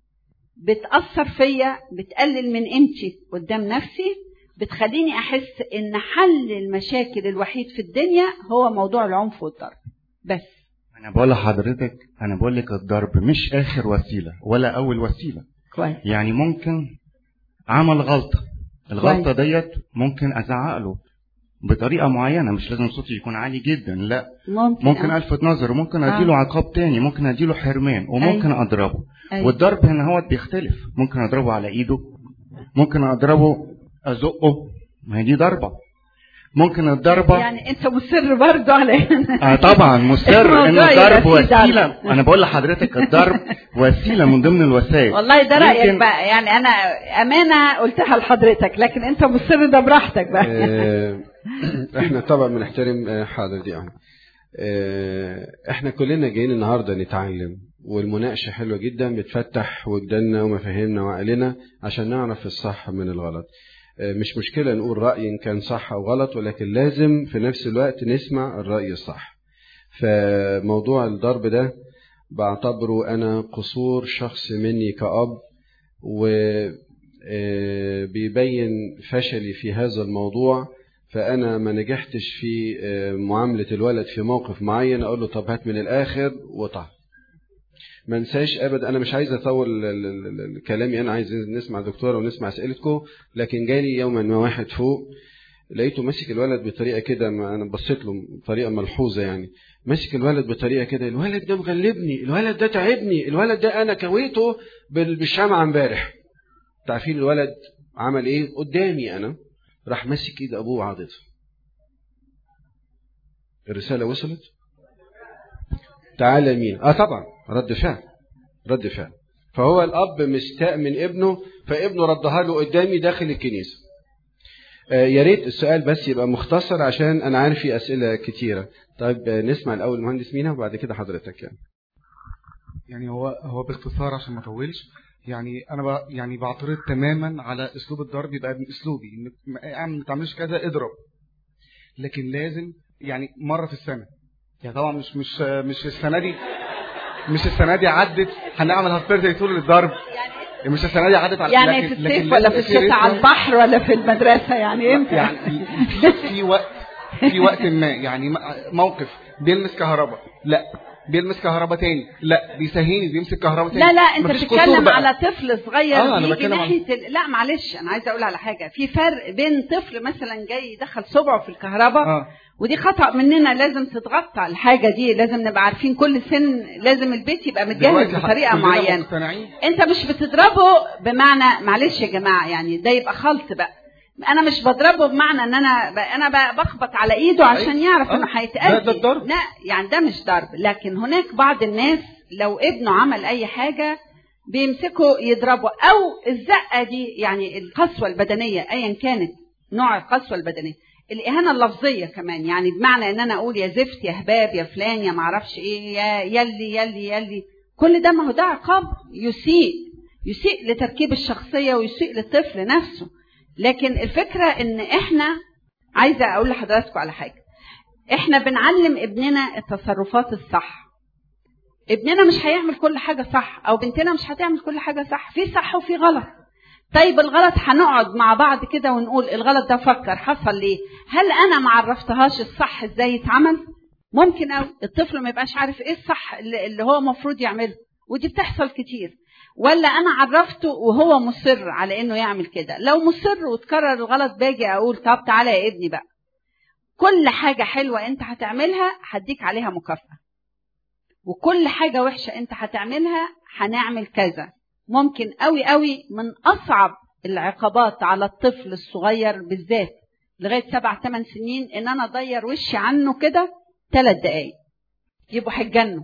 بتأثر فيا بتقلل من قيمتي قدام نفسي بتخليني أحس إن حل المشاكل الوحيد في الدنيا هو موضوع العنف والضرب بس انا بقول لحضرتك انا بقول لك الضرب مش اخر وسيله ولا اول وسيله كويس يعني ممكن عمل غلطه الغلطه ديت ممكن ازعق له بطريقه معينه مش لازم صوتي يكون عالي جدا لا ممكن ممكن آه. الفت نظره ممكن آه. اديله عقاب تاني ممكن اديله حرمان وممكن اضربه أيوة. والضرب هنا هو بيختلف ممكن اضربه على ايده ممكن اضربه ازقه ما هي دي ضربه ممكن الضربه يعني انت مصر برضه على آه طبعا مصر ان الموضوع يبقى الضرب فيه وسيله ضرب. انا بقول لحضرتك الضرب وسيله من ضمن الوسائل والله ده رايك يمكن- بقى يعني انا امانه قلتها لحضرتك لكن انت مصر ده براحتك بقى آه، احنا طبعا بنحترم آه، حاضر دي يعني آه، احنا كلنا جايين النهارده نتعلم والمناقشه حلوه جدا بتفتح وجداننا ومفاهيمنا وعقلنا عشان نعرف الصح من الغلط آه، مش مشكله نقول راي ان كان صح او غلط ولكن لازم في نفس الوقت نسمع الراي الصح فموضوع الضرب ده بعتبره انا قصور شخص مني كأب و آه، بيبين فشلي في هذا الموضوع فانا ما نجحتش في آه، معامله الولد في موقف معين اقول له طب هات من الاخر وطع ما انساش ابدا انا مش عايز اطول ال- ال- ال- كلامي انا عايز نسمع دكتوره ونسمع اسئلتكم لكن جالي يوما ما واحد فوق لقيته ماسك الولد بطريقه كده ما انا بصيت له بطريقه ملحوظه يعني ماسك الولد بطريقه كده الولد ده مغلبني الولد ده تعبني الولد ده انا كويته بال- بالشمعه امبارح تعرفين الولد عمل ايه قدامي انا راح ماسك ايد ابوه وعضته الرساله وصلت تعالى مين اه طبعا رد فعل رد فعل فهو الاب مستاء من ابنه فابنه ردها له قدامي داخل الكنيسه آه يا ريت السؤال بس يبقى مختصر عشان انا عارف في اسئله كتيره طيب آه نسمع الاول المهندس مينا وبعد كده حضرتك يعني يعني هو هو باختصار عشان ما اطولش يعني انا ب... يعني بعترض تماما على اسلوب الضرب يبقى من اسلوبي إنك اعمل ما تعملش كذا اضرب لكن لازم يعني مره في السنه يعني طبعا مش مش مش السنه دي مش السنه دي عدت هنعمل هاف زي طول الضرب مش السنه دي عدت على يعني في الصيف ولا في الشتاء على البحر ولا في المدرسه يعني امتى يعني في, في وقت في وقت ما يعني موقف بيلمس كهرباء لا بيلمس كهرباء تاني لا بيسهيني بيمسك كهرباء تاني لا لا انت مفيش بتتكلم قصور بقى. على طفل صغير آه، أنا بيجي بتكلم عن- ناحيه ال... لا معلش انا عايزه اقول على حاجه في فرق بين طفل مثلا جاي يدخل صبعه في الكهرباء اه ودي خطا مننا لازم تتغطى الحاجه دي لازم نبقى عارفين كل سن لازم البيت يبقى متجهز دلوقتي بطريقه كلنا معينه مقتنعين انت مش بتضربه بمعنى معلش يا جماعه يعني ده يبقى خلط بقى انا مش بضربه بمعنى ان انا ب... انا ب- بخبط على ايده عشان يعرف آه. انه ده- هيتأذي ده الضرب. لا يعني ده مش ضرب لكن هناك بعض الناس لو ابنه عمل اي حاجه بيمسكوا يضربوا او الزقه دي يعني القسوه البدنيه ايا كانت نوع القسوه البدنيه الاهانه اللفظيه كمان يعني بمعنى ان انا اقول يا زفت يا هباب يا فلان يا معرفش ايه يا يلي يلي يلي كل ده ما هو ده عقاب يسيء يسيء لتركيب الشخصيه ويسيء للطفل نفسه لكن الفكره ان احنا عايزه اقول لحضراتكم على حاجه احنا بنعلم ابننا التصرفات الصح ابننا مش هيعمل كل حاجه صح او بنتنا مش هتعمل كل حاجه صح في صح وفي غلط طيب الغلط هنقعد مع بعض كده ونقول الغلط ده فكر حصل ليه هل انا ما عرفتهاش الصح ازاي يتعمل ممكن او الطفل ما يبقاش عارف ايه الصح اللي اللي هو المفروض يعمله ودي بتحصل كتير ولا انا عرفته وهو مصر على انه يعمل كده لو مصر وتكرر الغلط باجي اقول طب تعالى يا ابني بقى كل حاجه حلوه انت هتعملها هديك عليها مكافاه وكل حاجه وحشه انت هتعملها هنعمل كذا ممكن قوي قوي من اصعب العقابات على الطفل الصغير بالذات لغايه سبع ثمان سنين ان انا اضير وشي عنه كده ثلاث دقايق يبقوا هيتجنوا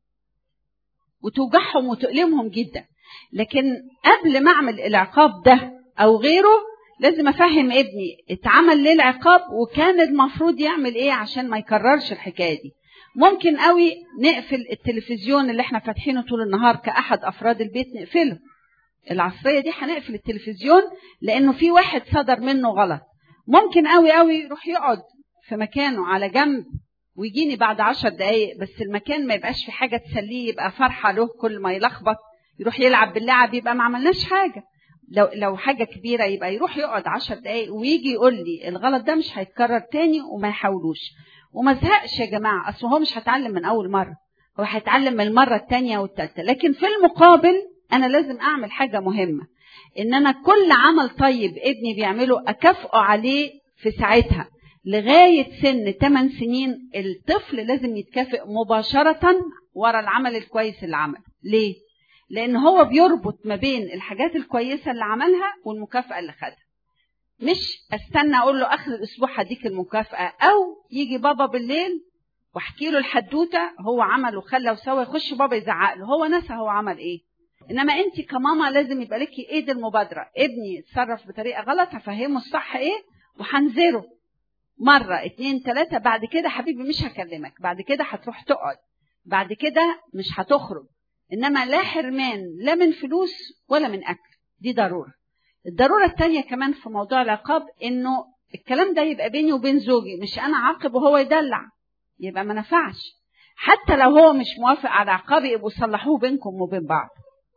وتوجعهم وتؤلمهم جدا لكن قبل ما اعمل العقاب ده او غيره لازم افهم ابني اتعمل ليه العقاب وكان المفروض يعمل ايه عشان ما يكررش الحكايه دي ممكن قوي نقفل التلفزيون اللي احنا فاتحينه طول النهار كاحد افراد البيت نقفله العصريه دي هنقفل التلفزيون لانه في واحد صدر منه غلط ممكن قوي قوي يروح يقعد في مكانه على جنب ويجيني بعد عشر دقايق بس المكان ما يبقاش في حاجه تسليه يبقى فرحه له كل ما يلخبط يروح يلعب باللعب يبقى ما عملناش حاجه لو لو حاجه كبيره يبقى يروح يقعد عشر دقايق ويجي يقول لي الغلط ده مش هيتكرر تاني وما يحاولوش وما زهقش يا جماعه اصل هو مش هيتعلم من اول مره هو هيتعلم من المره الثانيه والثالثه لكن في المقابل انا لازم اعمل حاجه مهمه ان انا كل عمل طيب ابني بيعمله اكافئه عليه في ساعتها لغايه سن 8 سنين الطفل لازم يتكافئ مباشره ورا العمل الكويس اللي عمله ليه لان هو بيربط ما بين الحاجات الكويسه اللي عملها والمكافاه اللي خدها مش استنى اقول له اخر الاسبوع هديك المكافاه او يجي بابا بالليل واحكي له الحدوته هو عمل وخلى وسوى يخش بابا يزعق له هو نسى هو عمل ايه انما انت كماما لازم يبقى لك ايد المبادره ابني اتصرف بطريقه غلط هفهمه الصح ايه وهنذره مره اتنين تلاته بعد كده حبيبي مش هكلمك بعد كده هتروح تقعد بعد كده مش هتخرج انما لا حرمان لا من فلوس ولا من اكل دي ضروره الضروره الثانيه كمان في موضوع العقاب انه الكلام ده يبقى بيني وبين زوجي مش انا عاقب وهو يدلع يبقى ما نفعش حتى لو هو مش موافق على عقابي يبقوا صلحوه بينكم وبين بعض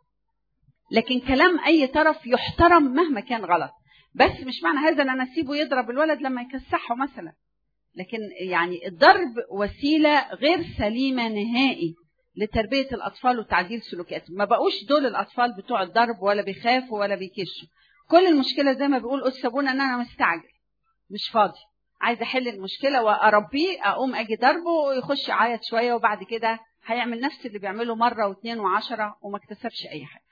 لكن كلام اي طرف يحترم مهما كان غلط بس مش معنى هذا ان انا اسيبه يضرب الولد لما يكسحه مثلا لكن يعني الضرب وسيله غير سليمه نهائي لتربيه الاطفال وتعديل سلوكياتهم ما بقوش دول الاطفال بتوع الضرب ولا بيخافوا ولا بيكشوا كل المشكله زي ما بيقول استاذ ابونا ان انا مستعجل مش فاضي عايزه احل المشكله واربيه اقوم اجي ضربه ويخش يعيط شويه وبعد كده هيعمل نفس اللي بيعمله مره واثنين وعشرة وما اكتسبش اي حاجه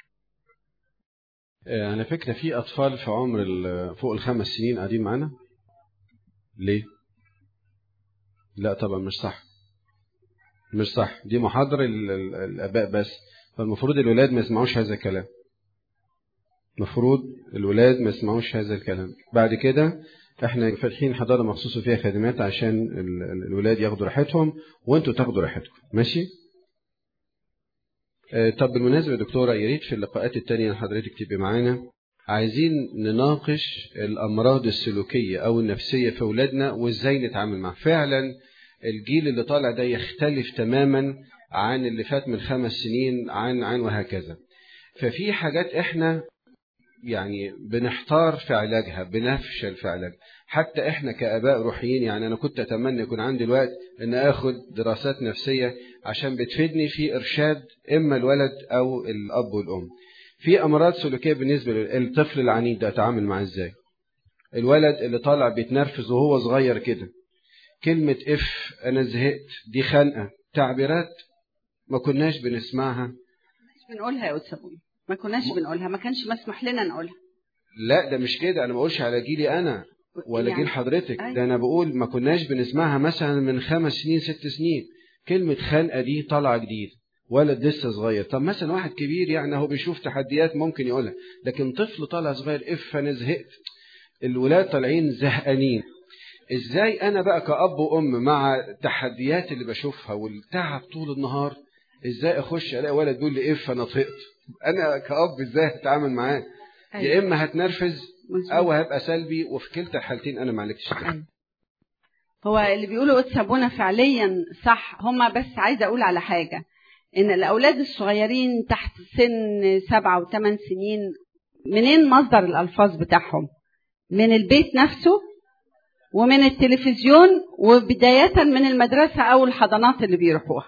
على فكرة في أطفال في عمر ال- فوق الخمس سنين قاعدين معانا ليه؟ لا طبعا مش صح مش صح دي محاضرة ال- ال- الآباء بس فالمفروض الولاد ما يسمعوش هذا الكلام المفروض الولاد ما يسمعوش هذا الكلام بعد كده احنا فاتحين حضانة مخصوصة فيها خدمات عشان ال- ال- الولاد ياخدوا راحتهم وانتوا تاخدوا راحتكم ماشي آه، طب بالمناسبة يا دكتورة يا ريت في اللقاءات التانية اللي حضرتك تبقي معانا عايزين نناقش الأمراض السلوكية أو النفسية في أولادنا وإزاي نتعامل معها فعلا الجيل اللي طالع ده يختلف تماما عن اللي فات من خمس سنين عن عن وهكذا ففي حاجات احنا يعني بنحتار في علاجها بنفشل في علاجها حتى احنا كاباء روحيين يعني انا كنت اتمنى يكون عندي الوقت ان اخد دراسات نفسيه عشان بتفيدني في ارشاد اما الولد او الاب والام في امراض سلوكيه بالنسبه للطفل العنيد ده اتعامل معاه ازاي الولد اللي طالع بيتنرفز وهو صغير كده كلمه اف انا زهقت دي خنقه تعبيرات ما كناش بنسمعها مش بنقولها يا أستاذ ما كناش بنقولها ما كانش مسموح لنا نقولها لا ده مش كده انا ما بقولش على جيلي انا ولا يعني- جيل حضرتك أيوة. ده انا بقول ما كناش بنسمعها مثلا من خمس سنين ست سنين كلمة خنقة دي طالعة جديد ولد لسه صغير طب مثلا واحد كبير يعني هو بيشوف تحديات ممكن يقولها لكن طفل طالع صغير اف انا زهقت الولاد طالعين زهقانين ازاي انا بقى كأب وام مع التحديات اللي بشوفها والتعب طول النهار ازاي اخش الاقي ولد بيقول لي اف انا طهقت انا كأب ازاي هتعامل معاه يا اما هتنرفز مظبوط. او هبقى سلبي وفي كلتا الحالتين انا ما عالجتش كده. أيوة. هو اللي بيقولوا اتسابونا فعليا صح هما بس عايزه اقول على حاجه ان الاولاد الصغيرين تحت سن سبعة وثمان سنين منين مصدر الالفاظ بتاعهم من البيت نفسه ومن التلفزيون وبدايه من المدرسه او الحضانات اللي بيروحوها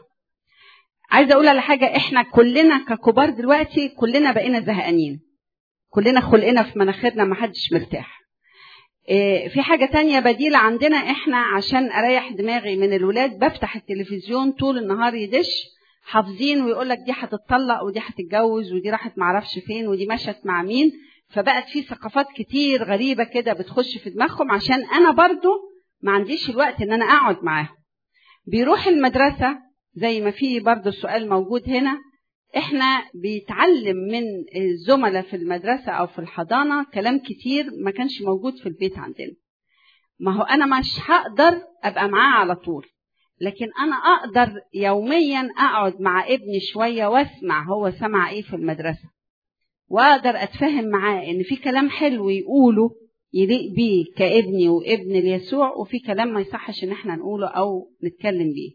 عايزه اقول على حاجه احنا كلنا ككبار دلوقتي كلنا بقينا زهقانين كلنا خلقنا في مناخيرنا ما حدش مرتاح إيه، في حاجة تانية بديلة عندنا احنا عشان اريح دماغي من الولاد بفتح التلفزيون طول النهار يدش حافظين ويقول لك دي هتتطلق ودي هتتجوز ودي راحت معرفش فين ودي مشت مع مين فبقت في ثقافات كتير غريبة كده بتخش في دماغهم عشان انا برضو ما عنديش الوقت ان انا اقعد معاهم بيروح المدرسة زي ما في برضو السؤال موجود هنا احنا بيتعلم من الزملاء في المدرسة او في الحضانة كلام كتير ما كانش موجود في البيت عندنا ما هو انا مش هقدر ابقى معاه على طول لكن انا اقدر يوميا اقعد مع ابني شوية واسمع هو سمع ايه في المدرسة واقدر اتفهم معاه ان في كلام حلو يقوله يليق بيه كابني وابن ليسوع وفي كلام ما يصحش ان احنا نقوله او نتكلم بيه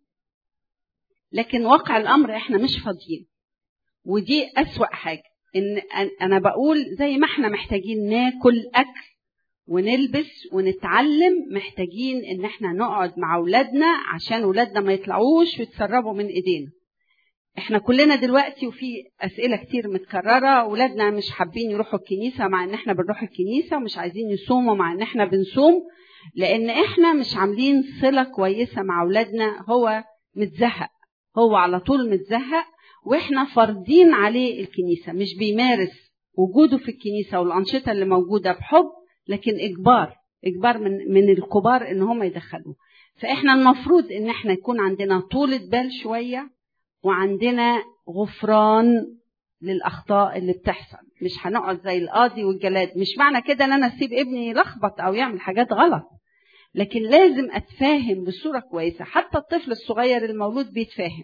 لكن واقع الامر احنا مش فاضيين ودي أسوأ حاجة إن أن- أنا بقول زي ما إحنا محتاجين ناكل أكل ونلبس ونتعلم محتاجين إن إحنا نقعد مع أولادنا عشان أولادنا ما يطلعوش ويتسربوا من إيدينا. إحنا كلنا دلوقتي وفي أسئلة كتير متكررة أولادنا مش حابين يروحوا الكنيسة مع إن إحنا بنروح الكنيسة ومش عايزين يصوموا مع إن إحنا بنصوم لأن إحنا مش عاملين صلة كويسة مع أولادنا هو متزهق هو على طول متزهق واحنا فارضين عليه الكنيسه مش بيمارس وجوده في الكنيسه والانشطه اللي موجوده بحب لكن اجبار اجبار من من الكبار ان هم يدخلوه فاحنا المفروض ان احنا يكون عندنا طولة بال شويه وعندنا غفران للاخطاء اللي بتحصل مش هنقعد زي القاضي والجلاد مش معنى كده ان انا اسيب ابني يلخبط او يعمل حاجات غلط لكن لازم اتفاهم بصوره كويسه حتى الطفل الصغير المولود بيتفاهم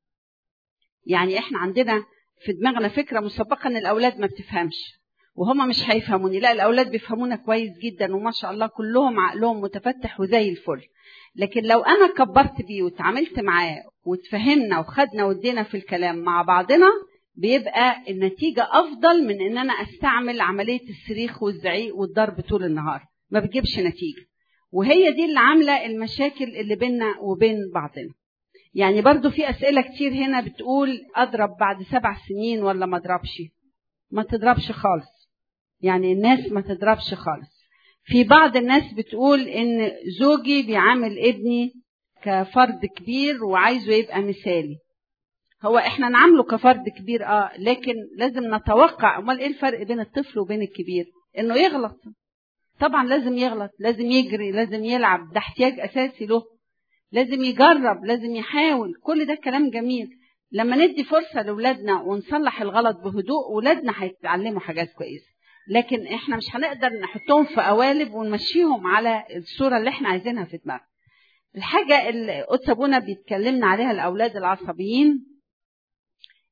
يعني احنا عندنا في دماغنا فكره مسبقه ان الاولاد ما بتفهمش وهم مش هيفهموني لا الاولاد بيفهمونا كويس جدا وما شاء الله كلهم عقلهم متفتح وزي الفل لكن لو انا كبرت بيه واتعاملت معاه واتفهمنا وخدنا ودينا في الكلام مع بعضنا بيبقى النتيجة أفضل من إن أنا أستعمل عملية الصريخ والزعيق والضرب طول النهار ما بتجيبش نتيجة وهي دي اللي عاملة المشاكل اللي بيننا وبين بعضنا يعني برضو في أسئلة كتير هنا بتقول أضرب بعد سبع سنين ولا ما أضربش ما تضربش خالص يعني الناس ما تضربش خالص في بعض الناس بتقول إن زوجي بيعامل ابني كفرد كبير وعايزه يبقى مثالي هو احنا نعامله كفرد كبير اه لكن لازم نتوقع امال ايه الفرق بين الطفل وبين الكبير انه يغلط طبعا لازم يغلط لازم يجري لازم يلعب ده احتياج اساسي له لازم يجرب لازم يحاول كل ده كلام جميل لما ندي فرصه لاولادنا ونصلح الغلط بهدوء اولادنا هيتعلموا حاجات كويسه لكن احنا مش هنقدر نحطهم في قوالب ونمشيهم على الصوره اللي احنا عايزينها في دماغنا الحاجه اللي قدس ابونا بيتكلمنا عليها الاولاد العصبيين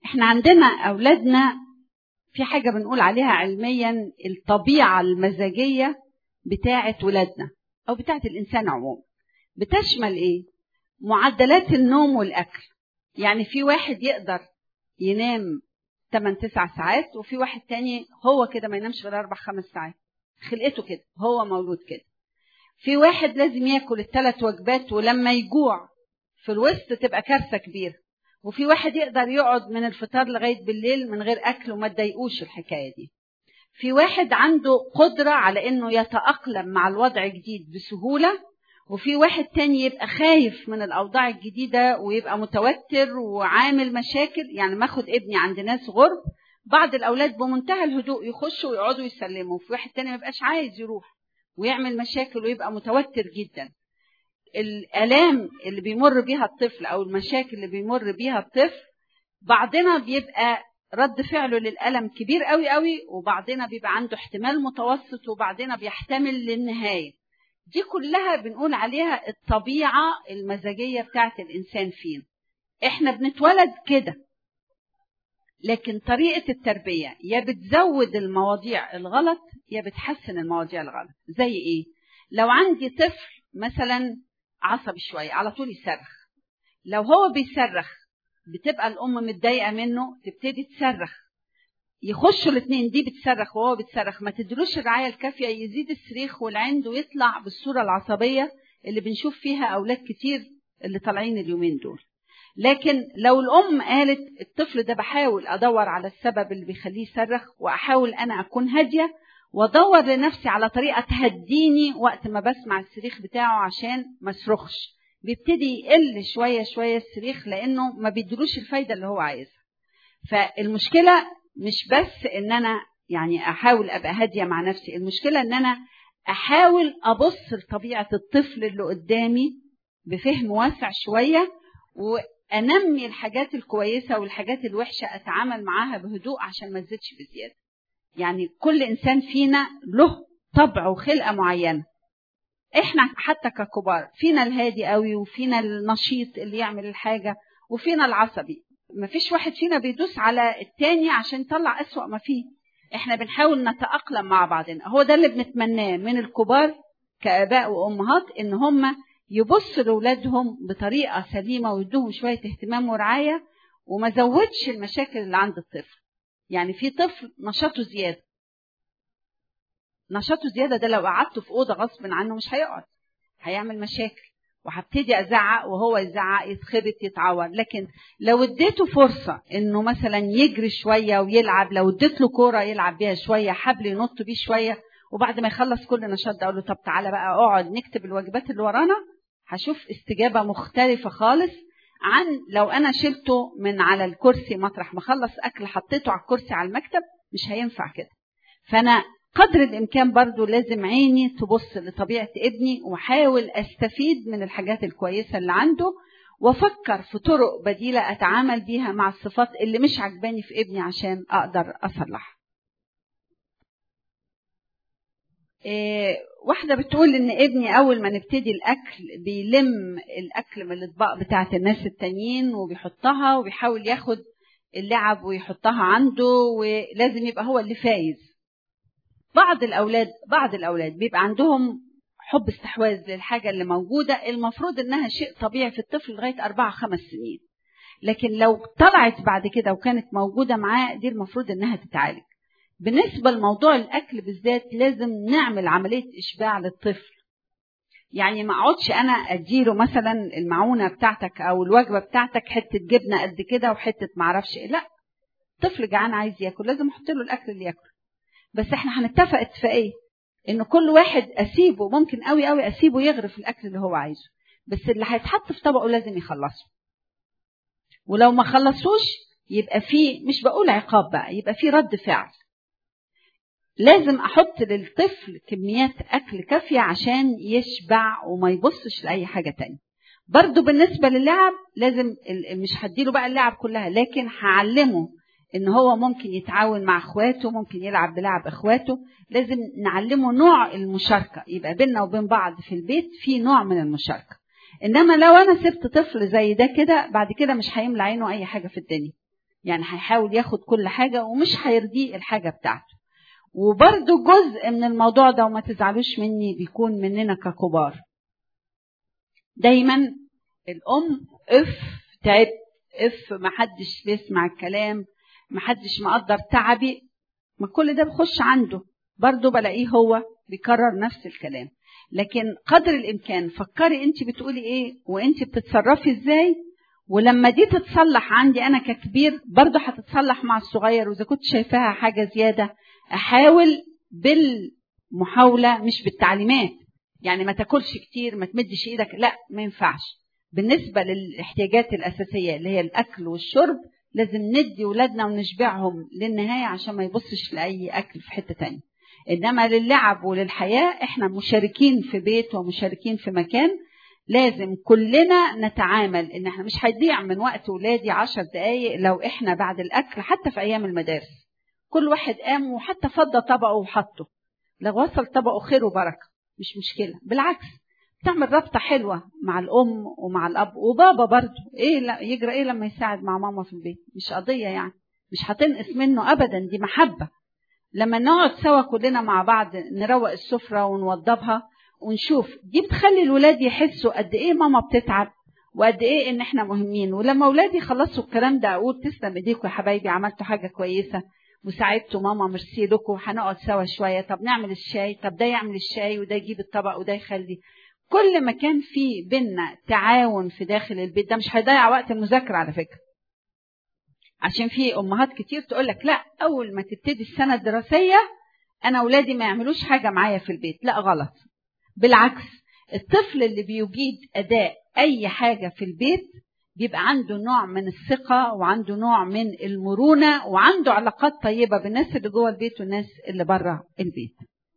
احنا عندنا اولادنا في حاجة بنقول عليها علميا الطبيعة المزاجية بتاعة ولادنا او بتاعة الانسان عموما بتشمل ايه معدلات النوم والاكل يعني في واحد يقدر ينام 8 9 ساعات وفي واحد تاني هو كده ما ينامش غير 4 5 ساعات خلقته كده هو مولود كده في واحد لازم ياكل الثلاث وجبات ولما يجوع في الوسط تبقى كارثه كبيره وفي واحد يقدر يقعد من الفطار لغايه بالليل من غير اكل وما تضايقوش الحكايه دي في واحد عنده قدره على انه يتاقلم مع الوضع الجديد بسهوله وفي واحد تاني يبقى خايف من الاوضاع الجديده ويبقى متوتر وعامل مشاكل يعني ماخد ابني عند ناس غرب بعض الاولاد بمنتهى الهدوء يخشوا ويقعدوا يسلموا وفي واحد تاني ما يبقاش عايز يروح ويعمل مشاكل ويبقى متوتر جدا الالام اللي بيمر بيها الطفل او المشاكل اللي بيمر بيها الطفل بعضنا بيبقى رد فعله للالم كبير قوي قوي وبعضنا بيبقى عنده احتمال متوسط وبعضنا بيحتمل للنهايه دي كلها بنقول عليها الطبيعه المزاجيه بتاعت الانسان فينا احنا بنتولد كده لكن طريقه التربيه يا بتزود المواضيع الغلط يا بتحسن المواضيع الغلط زي ايه لو عندي طفل مثلا عصبي شويه على طول يصرخ لو هو بيصرخ بتبقى الام متضايقه منه تبتدي تصرخ يخشوا الاثنين دي بتصرخ وهو بتصرخ ما تدلوش الرعايه الكافيه يزيد الصريخ والعند ويطلع بالصوره العصبيه اللي بنشوف فيها اولاد كتير اللي طالعين اليومين دول لكن لو الام قالت الطفل ده بحاول ادور على السبب اللي بيخليه يصرخ واحاول انا اكون هاديه وادور لنفسي على طريقه تهديني وقت ما بسمع الصريخ بتاعه عشان ما اصرخش بيبتدي يقل شويه شويه الصريخ لانه ما بيدلوش الفايده اللي هو عايزها فالمشكله مش بس ان انا يعني احاول ابقى هاديه مع نفسي المشكله ان انا احاول ابص لطبيعه الطفل اللي قدامي بفهم واسع شويه وانمي الحاجات الكويسه والحاجات الوحشه اتعامل معاها بهدوء عشان ما تزيدش بزياده يعني كل انسان فينا له طبع وخلقه معينه احنا حتى ككبار فينا الهادي قوي وفينا النشيط اللي يعمل الحاجه وفينا العصبي مفيش واحد فينا بيدوس على التاني عشان يطلع اسوأ ما فيه احنا بنحاول نتأقلم مع بعضنا هو ده اللي بنتمناه من الكبار كآباء وأمهات إن هم يبصوا لأولادهم بطريقة سليمة ويدوهم شوية اهتمام ورعاية وما زودش المشاكل اللي عند الطفل يعني في طفل نشاطه زيادة نشاطه زيادة ده لو قعدته في أوضة غصب عنه مش هيقعد هيعمل مشاكل وهبتدي ازعق وهو يزعق يتخبط يتعور لكن لو اديته فرصه انه مثلا يجري شويه ويلعب لو اديت له كوره يلعب بيها شويه حبل ينط بيه شويه وبعد ما يخلص كل نشاط ده اقول له طب تعالى بقى اقعد نكتب الواجبات اللي ورانا هشوف استجابه مختلفه خالص عن لو انا شلته من على الكرسي مطرح ما خلص اكل حطيته على الكرسي على المكتب مش هينفع كده فانا قدر الامكان برضو لازم عيني تبص لطبيعه ابني واحاول استفيد من الحاجات الكويسه اللي عنده وافكر في طرق بديله اتعامل بيها مع الصفات اللي مش عجباني في ابني عشان اقدر اصلحها إيه واحدة بتقول إن ابني أول ما نبتدي الأكل بيلم الأكل من الأطباق بتاعة الناس التانيين وبيحطها وبيحاول ياخد اللعب ويحطها عنده ولازم يبقى هو اللي فايز بعض الاولاد بعض الاولاد بيبقى عندهم حب استحواذ للحاجه اللي موجوده المفروض انها شيء طبيعي في الطفل لغايه اربع خمس سنين لكن لو طلعت بعد كده وكانت موجوده معاه دي المفروض انها تتعالج بالنسبه لموضوع الاكل بالذات لازم نعمل عمليه اشباع للطفل يعني ما اقعدش انا اديله مثلا المعونه بتاعتك او الوجبه بتاعتك حته جبنه قد كده وحته معرفش ايه لا طفل جعان عايز ياكل لازم احط له الاكل اللي ياكله بس احنا هنتفق اتفاقيه ان كل واحد اسيبه ممكن قوي قوي اسيبه يغرف الاكل اللي هو عايزه بس اللي هيتحط في طبقه لازم يخلصه ولو ما خلصوش يبقى في مش بقول عقاب بقى يبقى في رد فعل لازم احط للطفل كميات اكل كافيه عشان يشبع وما يبصش لاي حاجه تانية برضو بالنسبه للعب لازم مش هديله بقى اللعب كلها لكن هعلمه ان هو ممكن يتعاون مع اخواته ممكن يلعب بلعب اخواته لازم نعلمه نوع المشاركه يبقى بيننا وبين بعض في البيت في نوع من المشاركه انما لو انا سبت طفل زي ده كده بعد كده مش هيملى عينه اي حاجه في الدنيا يعني هيحاول ياخد كل حاجة ومش هيرضيه الحاجة بتاعته وبرده جزء من الموضوع ده وما تزعلوش مني بيكون مننا ككبار دايما الأم اف تعبت اف محدش بيسمع الكلام محدش مقدر تعبي ما كل ده بخش عنده برضه بلاقيه هو بيكرر نفس الكلام لكن قدر الامكان فكري انت بتقولي ايه وانت بتتصرفي ازاي ولما دي تتصلح عندي انا ككبير برضه هتتصلح مع الصغير واذا كنت شايفاها حاجه زياده احاول بالمحاوله مش بالتعليمات يعني ما تاكلش كتير ما تمدش ايدك لا ما ينفعش بالنسبه للاحتياجات الاساسيه اللي هي الاكل والشرب لازم ندي ولادنا ونشبعهم للنهايه عشان ما يبصش لاي اكل في حته تانية انما للعب وللحياه احنا مشاركين في بيت ومشاركين في مكان لازم كلنا نتعامل ان احنا مش هيضيع من وقت ولادي عشر دقايق لو احنا بعد الاكل حتى في ايام المدارس كل واحد قام وحتى فضى طبقه وحطه لو وصل طبقه خير وبركه مش مشكله بالعكس تعمل رابطه حلوه مع الام ومع الاب وبابا برضه ايه لا يجرى ايه لما يساعد مع ماما في البيت مش قضيه يعني مش هتنقص منه ابدا دي محبه لما نقعد سوا كلنا مع بعض نروق السفره ونوضبها ونشوف دي بتخلي الولاد يحسوا قد ايه ماما بتتعب وقد ايه ان احنا مهمين ولما اولادي يخلصوا الكلام ده اقول تسلم ايديكم يا حبايبي عملتوا حاجه كويسه وساعدتوا ماما ميرسي لكم هنقعد سوا شويه طب نعمل الشاي طب ده يعمل الشاي وده يجيب الطبق وده يخلي كل ما كان في بينا تعاون في داخل البيت ده مش هيضيع وقت المذاكره على فكره عشان في امهات كتير تقول لك لا اول ما تبتدي السنه الدراسيه انا اولادي ما يعملوش حاجه معايا في البيت لا غلط بالعكس الطفل اللي بيجيد اداء اي حاجه في البيت بيبقى عنده نوع من الثقه وعنده نوع من المرونه وعنده علاقات طيبه بالناس اللي جوه البيت والناس اللي بره البيت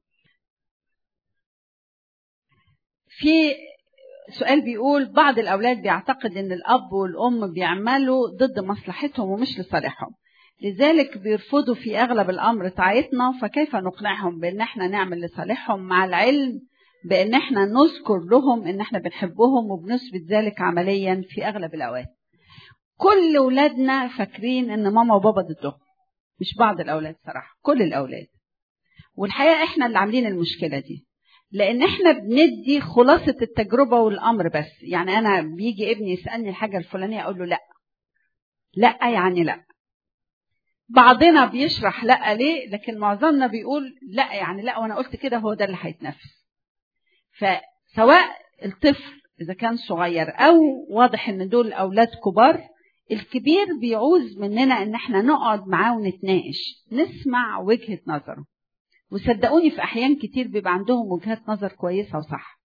في سؤال بيقول بعض الأولاد بيعتقد أن الأب والأم بيعملوا ضد مصلحتهم ومش لصالحهم لذلك بيرفضوا في أغلب الأمر طاعتنا فكيف نقنعهم بأن احنا نعمل لصالحهم مع العلم بأن احنا نذكر لهم أن احنا بنحبهم وبنثبت ذلك عمليا في أغلب الأوقات كل أولادنا فاكرين أن ماما وبابا ضدهم مش بعض الأولاد صراحة كل الأولاد والحقيقة احنا اللي عاملين المشكلة دي لان احنا بندي خلاصه التجربه والامر بس يعني انا بيجي ابني يسالني الحاجه الفلانيه اقول له لا لا يعني لا بعضنا بيشرح لا ليه لكن معظمنا بيقول لا يعني لا وانا قلت كده هو ده اللي هيتنفذ فسواء الطفل اذا كان صغير او واضح ان دول اولاد كبار الكبير بيعوز مننا ان احنا نقعد معاه ونتناقش نسمع وجهه نظره وصدقوني في احيان كتير بيبقى عندهم وجهات نظر كويسه وصح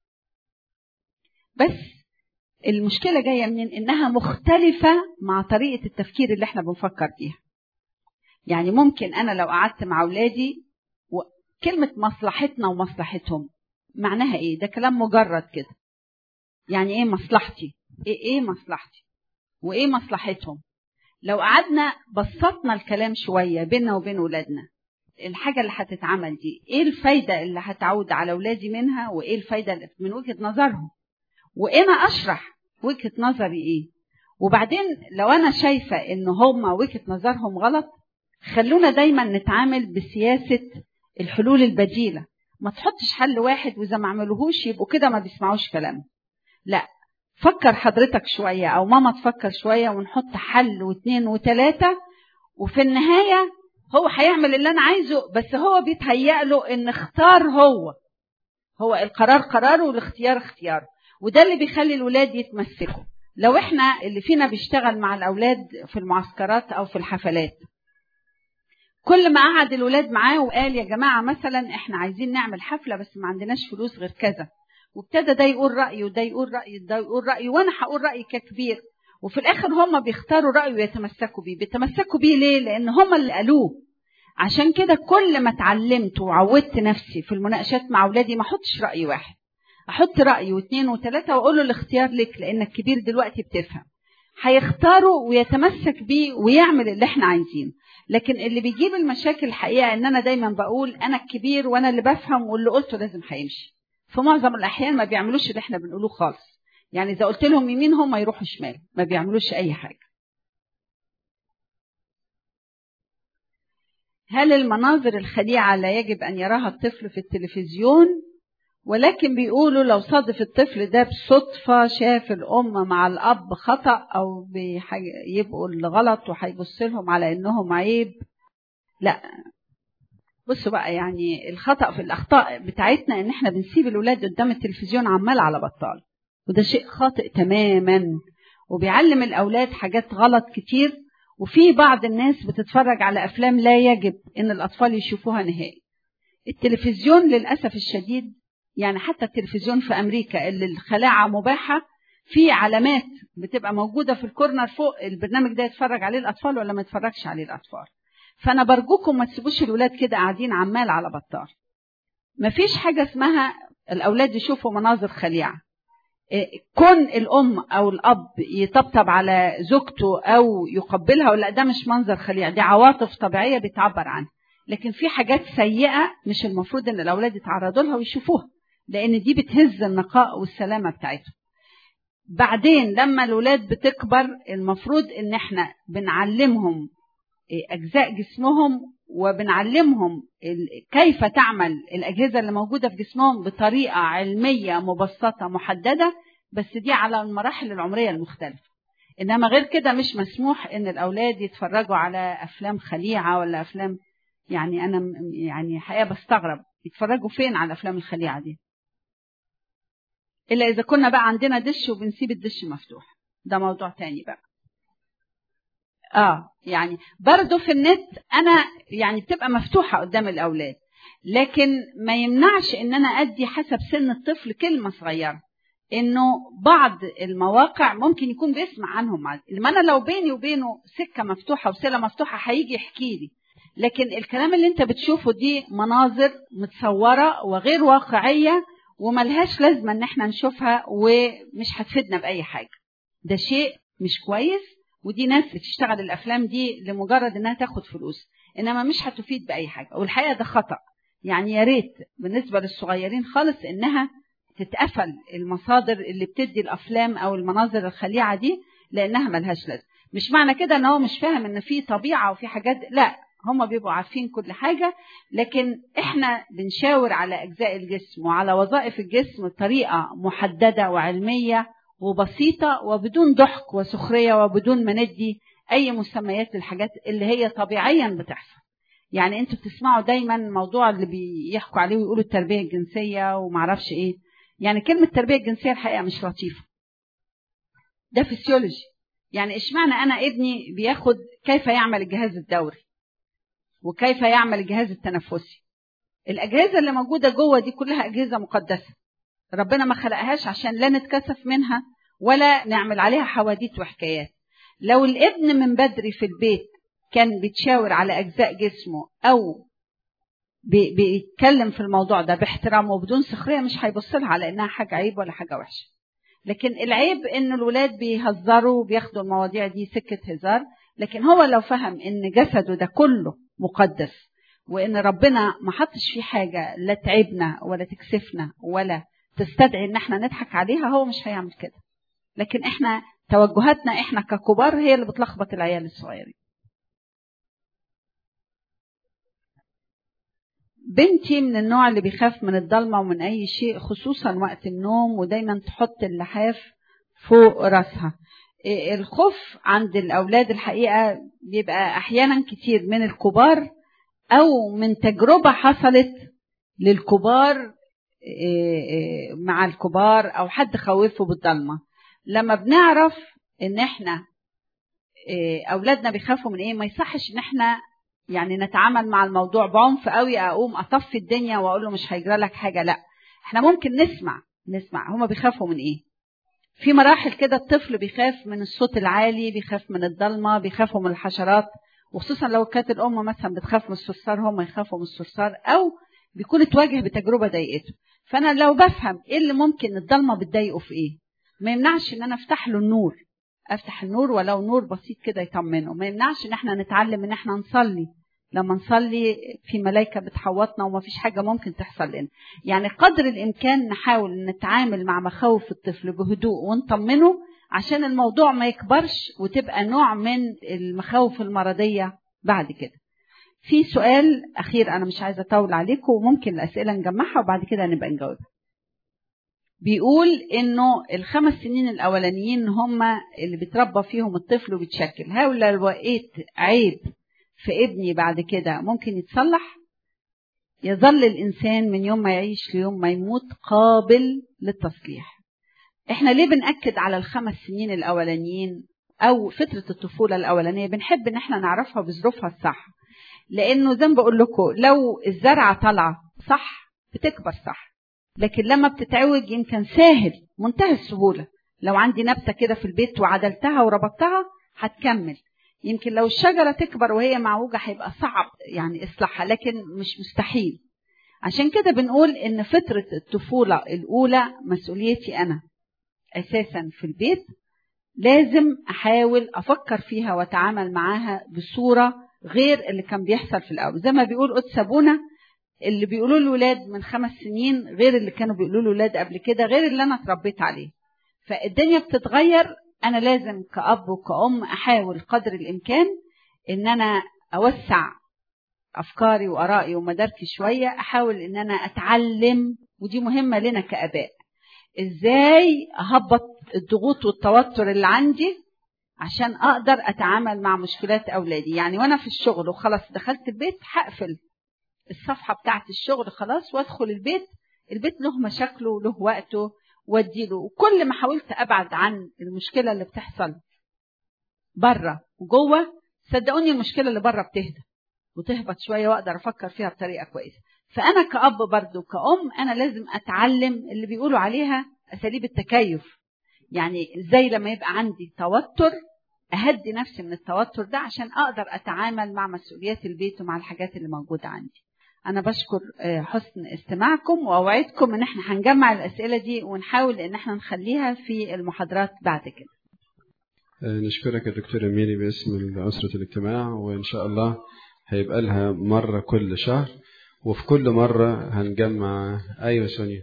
بس المشكله جايه منين انها مختلفه مع طريقه التفكير اللي احنا بنفكر بيها يعني ممكن انا لو قعدت مع اولادي كلمه مصلحتنا ومصلحتهم معناها ايه ده كلام مجرد كده يعني ايه مصلحتي ايه ايه مصلحتي وايه مصلحتهم لو قعدنا بسطنا الكلام شويه بيننا وبين اولادنا الحاجة اللي هتتعمل دي ايه الفايدة اللي هتعود على اولادي منها وايه الفايدة من وجهة نظرهم وانا اشرح وجهة نظري ايه وبعدين لو انا شايفة ان هما وجهة نظرهم غلط خلونا دايما نتعامل بسياسة الحلول البديلة ما تحطش حل واحد واذا ما عملوهوش يبقوا كده ما بيسمعوش كلام لا فكر حضرتك شوية او ماما تفكر شوية ونحط حل واثنين وثلاثة وفي النهاية هو هيعمل اللي انا عايزه بس هو بيتهيأ له ان اختار هو هو القرار قراره والاختيار اختياره وده اللي بيخلي الولاد يتمسكوا لو احنا اللي فينا بيشتغل مع الاولاد في المعسكرات او في الحفلات كل ما قعد الولاد معاه وقال يا جماعه مثلا احنا عايزين نعمل حفله بس ما عندناش فلوس غير كذا وابتدى ده يقول رايه وده يقول رايه ده يقول رايه وانا هقول رايي ككبير وفي الاخر هم بيختاروا رايه ويتمسكوا بيه بيتمسكوا بيه ليه لان هم اللي قالوه عشان كده كل ما اتعلمت وعودت نفسي في المناقشات مع اولادي ما احطش راي واحد احط راي واثنين وثلاثه واقول له الاختيار لك لانك كبير دلوقتي بتفهم هيختاروا ويتمسك بيه ويعمل اللي احنا عايزينه لكن اللي بيجيب المشاكل الحقيقه ان انا دايما بقول انا الكبير وانا اللي بفهم واللي قلته لازم هيمشي في معظم الاحيان ما بيعملوش اللي احنا بنقوله خالص يعني اذا قلت لهم يمين هم يروحوا شمال ما بيعملوش اي حاجه هل المناظر الخليعة لا يجب أن يراها الطفل في التلفزيون ولكن بيقولوا لو صادف الطفل ده بصدفة شاف الأم مع الأب خطأ أو يبقوا الغلط وهيبص لهم على إنهم عيب لا بصوا بقى يعني الخطأ في الأخطاء بتاعتنا إن إحنا بنسيب الولاد قدام التلفزيون عمال على بطال وده شيء خاطئ تماما وبيعلم الأولاد حاجات غلط كتير وفي بعض الناس بتتفرج على أفلام لا يجب إن الأطفال يشوفوها نهائي التلفزيون للأسف الشديد يعني حتى التلفزيون في أمريكا اللي الخلاعة مباحة في علامات بتبقى موجودة في الكورنر فوق البرنامج ده يتفرج عليه الأطفال ولا ما يتفرجش عليه الأطفال فأنا برجوكم ما تسيبوش الولاد كده قاعدين عمال على بطال مفيش حاجة اسمها الأولاد يشوفوا مناظر خليعة كون الأم أو الأب يطبطب على زوجته أو يقبلها ولا ده مش منظر خليع دي عواطف طبيعية بتعبر عنها لكن في حاجات سيئة مش المفروض إن الأولاد يتعرضوا لها ويشوفوها لأن دي بتهز النقاء والسلامة بتاعتهم بعدين لما الولاد بتكبر المفروض إن احنا بنعلمهم أجزاء جسمهم وبنعلمهم كيف تعمل الأجهزة اللي موجودة في جسمهم بطريقة علمية مبسطة محددة بس دي على المراحل العمرية المختلفة إنما غير كده مش مسموح إن الأولاد يتفرجوا على أفلام خليعة ولا أفلام يعني أنا يعني حقيقة بستغرب يتفرجوا فين على الأفلام الخليعة دي إلا إذا كنا بقى عندنا دش وبنسيب الدش مفتوح ده موضوع تاني بقى اه يعني برضه في النت انا يعني بتبقى مفتوحه قدام الاولاد لكن ما يمنعش ان انا ادي حسب سن الطفل كلمه صغيره انه بعض المواقع ممكن يكون بيسمع عنهم لما انا لو بيني وبينه سكه مفتوحه وسله مفتوحه هيجي يحكي لي لكن الكلام اللي انت بتشوفه دي مناظر متصوره وغير واقعيه وملهاش لازمه ان احنا نشوفها ومش هتفيدنا باي حاجه ده شيء مش كويس ودي ناس بتشتغل الافلام دي لمجرد انها تاخد فلوس انما مش هتفيد باي حاجه والحقيقه ده خطا يعني يا ريت بالنسبه للصغيرين خالص انها تتقفل المصادر اللي بتدي الافلام او المناظر الخليعه دي لانها ملهاش لازمه مش معنى كده ان هو مش فاهم ان في طبيعه وفي حاجات لا هم بيبقوا عارفين كل حاجه لكن احنا بنشاور على اجزاء الجسم وعلى وظائف الجسم بطريقه محدده وعلميه وبسيطة وبدون ضحك وسخرية وبدون ما ندي أي مسميات للحاجات اللي هي طبيعيا بتحصل يعني انتوا بتسمعوا دايما موضوع اللي بيحكوا عليه ويقولوا التربية الجنسية ومعرفش ايه يعني كلمة التربية الجنسية الحقيقة مش لطيفة ده فسيولوجي يعني اشمعنى انا ابني بياخد كيف يعمل الجهاز الدوري وكيف يعمل الجهاز التنفسي الاجهزه اللي موجوده جوه دي كلها اجهزه مقدسه ربنا ما خلقهاش عشان لا نتكسف منها ولا نعمل عليها حواديت وحكايات لو الابن من بدري في البيت كان بيتشاور على اجزاء جسمه او بيتكلم في الموضوع ده باحترام وبدون سخريه مش هيبص لها على انها حاجه عيب ولا حاجه وحشه لكن العيب ان الولاد بيهزروا وبياخدوا المواضيع دي سكه هزار لكن هو لو فهم ان جسده ده كله مقدس وان ربنا ما حطش فيه حاجه لا تعبنا ولا تكسفنا ولا تستدعي ان احنا نضحك عليها هو مش هيعمل كده لكن احنا توجهاتنا احنا ككبار هي اللي بتلخبط العيال الصغيرين بنتي من النوع اللي بيخاف من الضلمة ومن أي شيء خصوصا وقت النوم ودايما تحط اللحاف فوق راسها الخوف عند الأولاد الحقيقة بيبقى أحيانا كتير من الكبار أو من تجربة حصلت للكبار مع الكبار أو حد خوفه بالضلمة لما بنعرف إن إحنا أولادنا بيخافوا من إيه ما يصحش إن إحنا يعني نتعامل مع الموضوع بعنف قوي اقوم اطفي الدنيا واقول له مش هيجرى لك حاجه لا احنا ممكن نسمع نسمع هما بيخافوا من ايه في مراحل كده الطفل بيخاف من الصوت العالي بيخاف من الضلمه بيخافوا من الحشرات وخصوصا لو كانت الام مثلا بتخاف من الصرصار هم يخافوا من الصرصار او بيكون اتواجه بتجربه ضايقته فانا لو بفهم ايه اللي ممكن الضلمه بتضايقه في ايه ما يمنعش ان انا افتح له النور افتح النور ولو نور بسيط كده يطمنه ما يمنعش ان احنا نتعلم ان احنا نصلي لما نصلي في ملائكة بتحوطنا وما فيش حاجة ممكن تحصل لنا يعني قدر الإمكان نحاول نتعامل مع مخاوف الطفل بهدوء ونطمنه عشان الموضوع ما يكبرش وتبقى نوع من المخاوف المرضية بعد كده في سؤال اخير انا مش عايزه اطول عليكم وممكن الاسئله نجمعها وبعد كده نبقى نجاوبها بيقول انه الخمس سنين الاولانيين هم اللي بيتربى فيهم الطفل وبيتشكل هل لو لقيت عيب في ابني بعد كده ممكن يتصلح يظل الانسان من يوم ما يعيش ليوم ما يموت قابل للتصليح احنا ليه بنأكد على الخمس سنين الاولانيين او فتره الطفوله الاولانيه بنحب ان احنا نعرفها بظروفها الصح لانه زي ما بقول لكم لو الزرعه طالعه صح بتكبر صح لكن لما بتتعوج يمكن سهل منتهى السهوله لو عندي نبته كده في البيت وعدلتها وربطتها هتكمل يمكن لو الشجره تكبر وهي معوجه هيبقى صعب يعني اصلاحها لكن مش مستحيل عشان كده بنقول ان فتره الطفوله الاولى مسؤوليتي انا اساسا في البيت لازم احاول افكر فيها واتعامل معاها بصوره غير اللي كان بيحصل في الاول زي ما بيقول قدس ابونا اللي بيقولوا الولاد من خمس سنين غير اللي كانوا بيقولوا الولاد قبل كده غير اللي انا اتربيت عليه فالدنيا بتتغير انا لازم كأب وكأم احاول قدر الامكان ان انا اوسع افكاري وارائي ومداركي شويه احاول ان انا اتعلم ودي مهمه لنا كاباء ازاي اهبط الضغوط والتوتر اللي عندي عشان اقدر اتعامل مع مشكلات اولادي يعني وانا في الشغل وخلاص دخلت البيت هقفل الصفحه بتاعت الشغل خلاص وادخل البيت البيت له مشاكله وله وقته واديله وكل ما حاولت ابعد عن المشكله اللي بتحصل بره وجوه صدقوني المشكله اللي بره بتهدى وتهبط شويه واقدر افكر فيها بطريقه كويسه فانا كاب برضو كأم انا لازم اتعلم اللي بيقولوا عليها اساليب التكيف يعني ازاي لما يبقى عندي توتر اهدي نفسي من التوتر ده عشان اقدر اتعامل مع مسؤوليات البيت ومع الحاجات اللي موجوده عندي انا بشكر حسن استماعكم واوعدكم ان احنا هنجمع الاسئله دي ونحاول ان احنا نخليها في المحاضرات بعد كده نشكرك يا دكتورة ميري باسم أسرة الاجتماع وإن شاء الله هيبقى لها مرة كل شهر وفي كل مرة هنجمع أيوة سونيا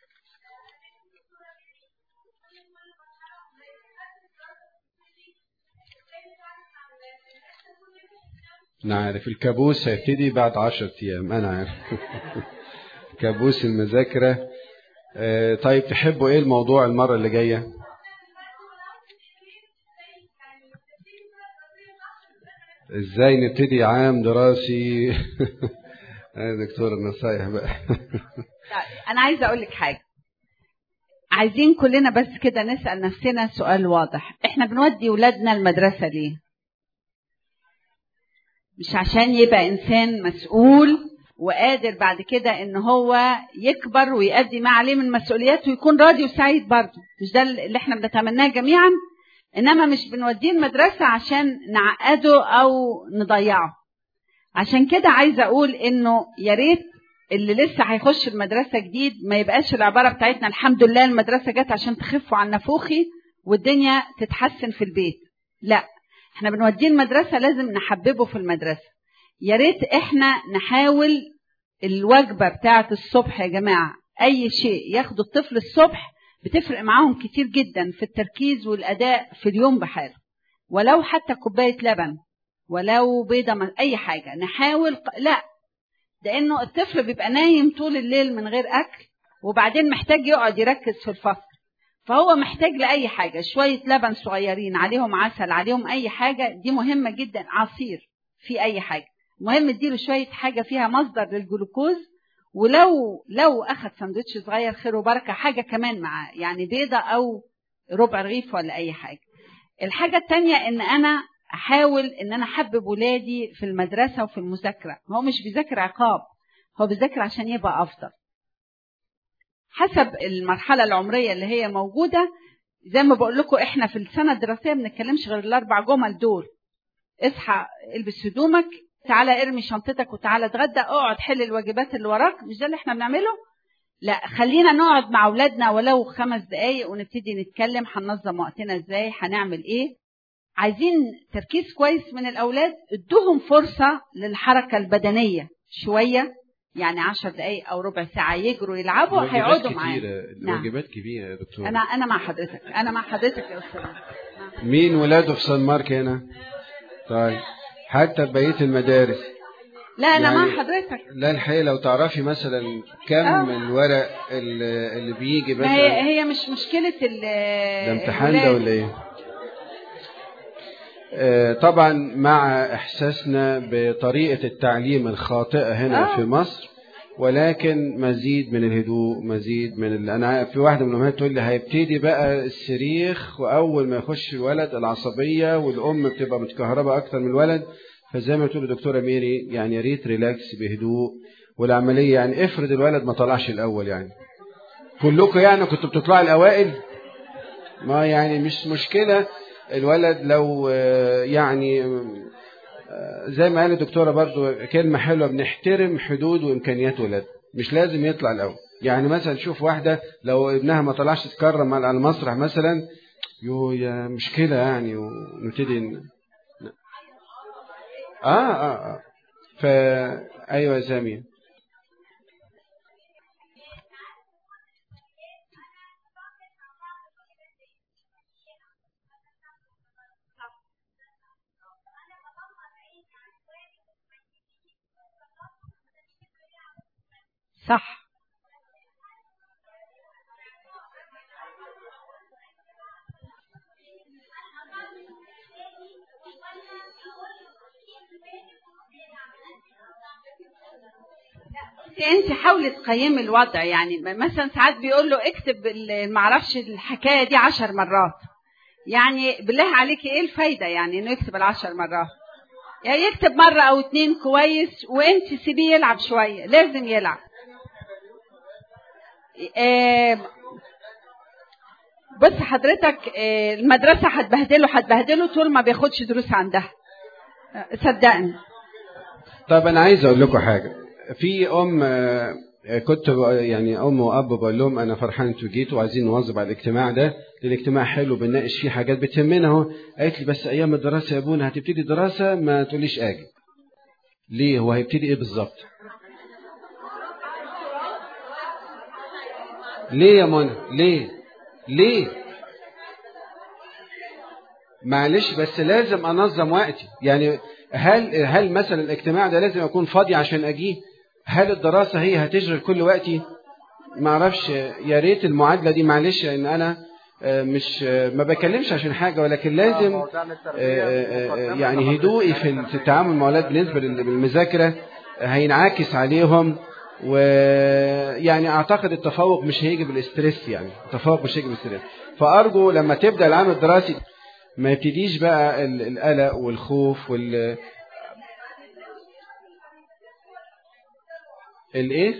أنا عارف الكابوس هيبتدي بعد عشرة أيام أنا عارف كابوس المذاكرة آه طيب تحبوا إيه الموضوع المرة اللي جاية إزاي نبتدي عام دراسي يا دكتور النصايح بقى أنا عايزة أقول لك حاجة عايزين كلنا بس كده نسأل نفسنا سؤال واضح احنا بنودي ولادنا المدرسة ليه مش عشان يبقى انسان مسؤول وقادر بعد كده ان هو يكبر ويؤدي ما عليه من مسؤوليات ويكون راضي وسعيد برضه مش ده اللي احنا بنتمناه جميعا انما مش بنوديه المدرسه عشان نعقده او نضيعه عشان كده عايزه اقول انه يا ريت اللي لسه هيخش المدرسه جديد ما يبقاش العباره بتاعتنا الحمد لله المدرسه جت عشان تخفوا عن نفوخي والدنيا تتحسن في البيت لا احنا بنوديه المدرسه لازم نحببه في المدرسه يا ريت احنا نحاول الوجبه بتاعه الصبح يا جماعه اي شيء ياخده الطفل الصبح بتفرق معاهم كتير جدا في التركيز والاداء في اليوم بحاله ولو حتى كوبايه لبن ولو بيضه من اي حاجه نحاول لا لانه الطفل بيبقى نايم طول الليل من غير اكل وبعدين محتاج يقعد يركز في الفصل فهو محتاج لأي حاجة شوية لبن صغيرين عليهم عسل عليهم أي حاجة دي مهمة جدا عصير في أي حاجة مهم اديله شوية حاجة فيها مصدر للجلوكوز ولو لو أخد سندوتش صغير خير وبركة حاجة كمان معاه يعني بيضة أو ربع رغيف ولا أي حاجة الحاجة التانية إن أنا أحاول إن أنا أحبب ولادي في المدرسة وفي المذاكرة هو مش بيذاكر عقاب هو بيذاكر عشان يبقى أفضل حسب المرحله العمريه اللي هي موجوده زي ما بقول لكم احنا في السنه الدراسيه ما بنتكلمش غير الاربع جمل دول اصحى البس هدومك تعالى ارمي شنطتك وتعالى اتغدى اقعد حل الواجبات اللي وراك مش ده اللي احنا بنعمله لا خلينا نقعد مع اولادنا ولو خمس دقايق ونبتدي نتكلم هننظم وقتنا ازاي هنعمل ايه عايزين تركيز كويس من الاولاد ادوهم فرصه للحركه البدنيه شويه يعني عشر دقايق او ربع ساعه يجروا يلعبوا هيقعدوا معانا الواجبات كبيره يا دكتور انا انا مع حضرتك انا مع حضرتك يا استاذ مين ولاده في سان مارك هنا طيب حتى في بقيه المدارس لا انا يعني- مع حضرتك لا الحقيقة لو تعرفي مثلا كم آه. الورق اللي اللي بيجي ما هي مثلا هي مش مشكله ال ده امتحان ده الولاد. ولا ايه آه، طبعا مع احساسنا بطريقة التعليم الخاطئة هنا آه. في مصر ولكن مزيد من الهدوء مزيد من ال... انا في واحده من الامهات تقول لي هيبتدي بقى الصريخ واول ما يخش الولد العصبيه والام بتبقى متكهربه اكتر من الولد فزي ما تقول الدكتوره ميري يعني يا ريت ريلاكس بهدوء والعمليه يعني افرض الولد ما طلعش الاول يعني كلكم يعني كنتوا بتطلعوا الاوائل ما يعني مش مشكله الولد لو آه، يعني آه، زي ما قال الدكتوره برضو كلمه حلوه بنحترم حدود وامكانيات ولاد مش لازم يطلع الاول يعني مثلا شوف واحده لو ابنها ما طلعش تكرم على المسرح مثلا يو يا مشكله يعني ونبتدي ن- اه اه اه فا ايوه يا سامي صح انت حاولي تقيمي الوضع يعني مثلا ساعات بيقول له اكتب ال- معرفش الحكايه دي عشر مرات يعني بالله عليكي ايه الفايده يعني انه يكتب العشر مرات يعني يكتب مره او اتنين كويس وانت سيبيه يلعب شويه لازم يلعب آه، بص حضرتك آه، المدرسه هتبهدله هتبهدله طول ما بياخدش دروس عندها آه، صدقني طب انا عايز اقول لكم حاجه في ام آه، كنت ب- يعني ام واب بقول لهم انا فرحان انتوا جيتوا وعايزين نواظب على الاجتماع ده الاجتماع حلو بنناقش فيه حاجات بتهمنا اهو قالت لي بس ايام الدراسه يا ابونا هتبتدي دراسه ما تقوليش اجي ليه هو هيبتدي ايه بالظبط ليه يا منى ليه ليه معلش بس لازم انظم وقتي يعني هل هل مثلا الاجتماع ده لازم اكون فاضي عشان اجيه هل الدراسه هي هتشغل كل وقتي ما اعرفش يا ريت المعادله دي معلش ان انا آه، مش آه، ما بكلمش عشان حاجه ولكن لازم آه، آه، آه، يعني هدوئي في في التعامل مع اولاد بالنسبه لل- للمذاكره آه، هينعكس عليهم ويعني اعتقد التفوق مش هيجي بالاسترس يعني التفوق مش هيجي بالاسترس فارجو لما تبدا العام الدراسي ما يبتديش بقى ال- القلق والخوف وال الايه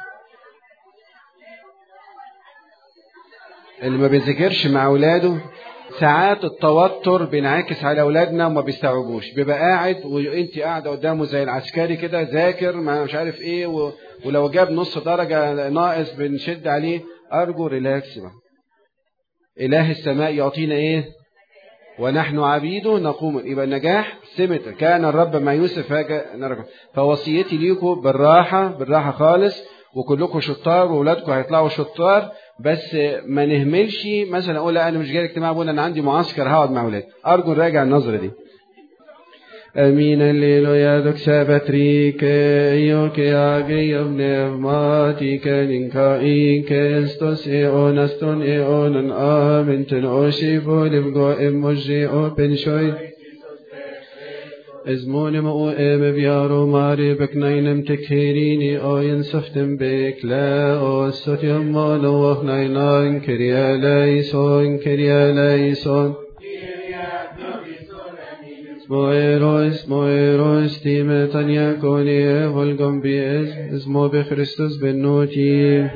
اللي ما بيذاكرش مع اولاده ساعات التوتر بينعكس على اولادنا وما بيستوعبوش بيبقى قاعد وانت قاعده قدامه زي العسكري كده ذاكر ما مش عارف ايه و... ولو جاب نص درجه ناقص بنشد عليه ارجو ريلاكس بقى اله السماء يعطينا ايه ونحن عبيده نقوم يبقى النجاح سمت كان الرب مع يوسف فاجأ نرجع فوصيتي ليكم بالراحة بالراحة خالص وكلكم شطار واولادكم هيطلعوا شطار بس ما نهملش مثلا اقول لا انا مش جاي اجتماع ابونا انا عندي معسكر هقعد مع اولادي ارجو نراجع النظرة دي امين الليلويا دوكسا باتريك ايوك اغي بنفماتيك ننكايك استوس ايون استون ايون امن تنوشي بولم جو اموجي اوبن شوي ازمون مو ام بيارو ماري بكنينم تكهيريني او ينسفتم بك لا او ست يمان وخنينان كريا ليسون كريا ليسون اسمو ايرو اسمو ايرو استيمة تانيا كوني والقم بيز اسمو بخريستوس بنوتي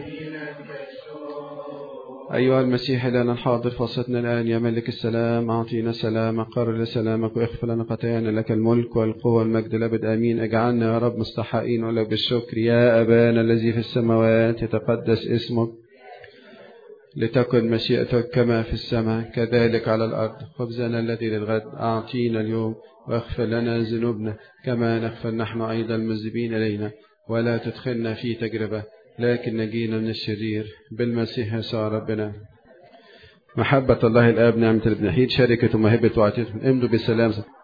أيها المسيح لنا الحاضر فصلنا الآن يا ملك السلام أعطينا سلامك قرر سلامك واغفر لنا خطايانا لك الملك والقوة والمجد الأبد آمين اجعلنا يا رب مستحقين ولك بالشكر يا أبانا الذي في السماوات يتقدس اسمك لتكن مشيئتك كما في السماء كذلك على الأرض خبزنا الذي للغد أعطينا اليوم واغفر لنا ذنوبنا كما نغفر نحن أيضا المذنبين إلينا ولا تدخلنا في تجربة لكن نجينا من الشرير بالمسيح يسوع ربنا محبة الله الآب نعمة الابن حيد شركة ومهبة وعطية امضوا بسلام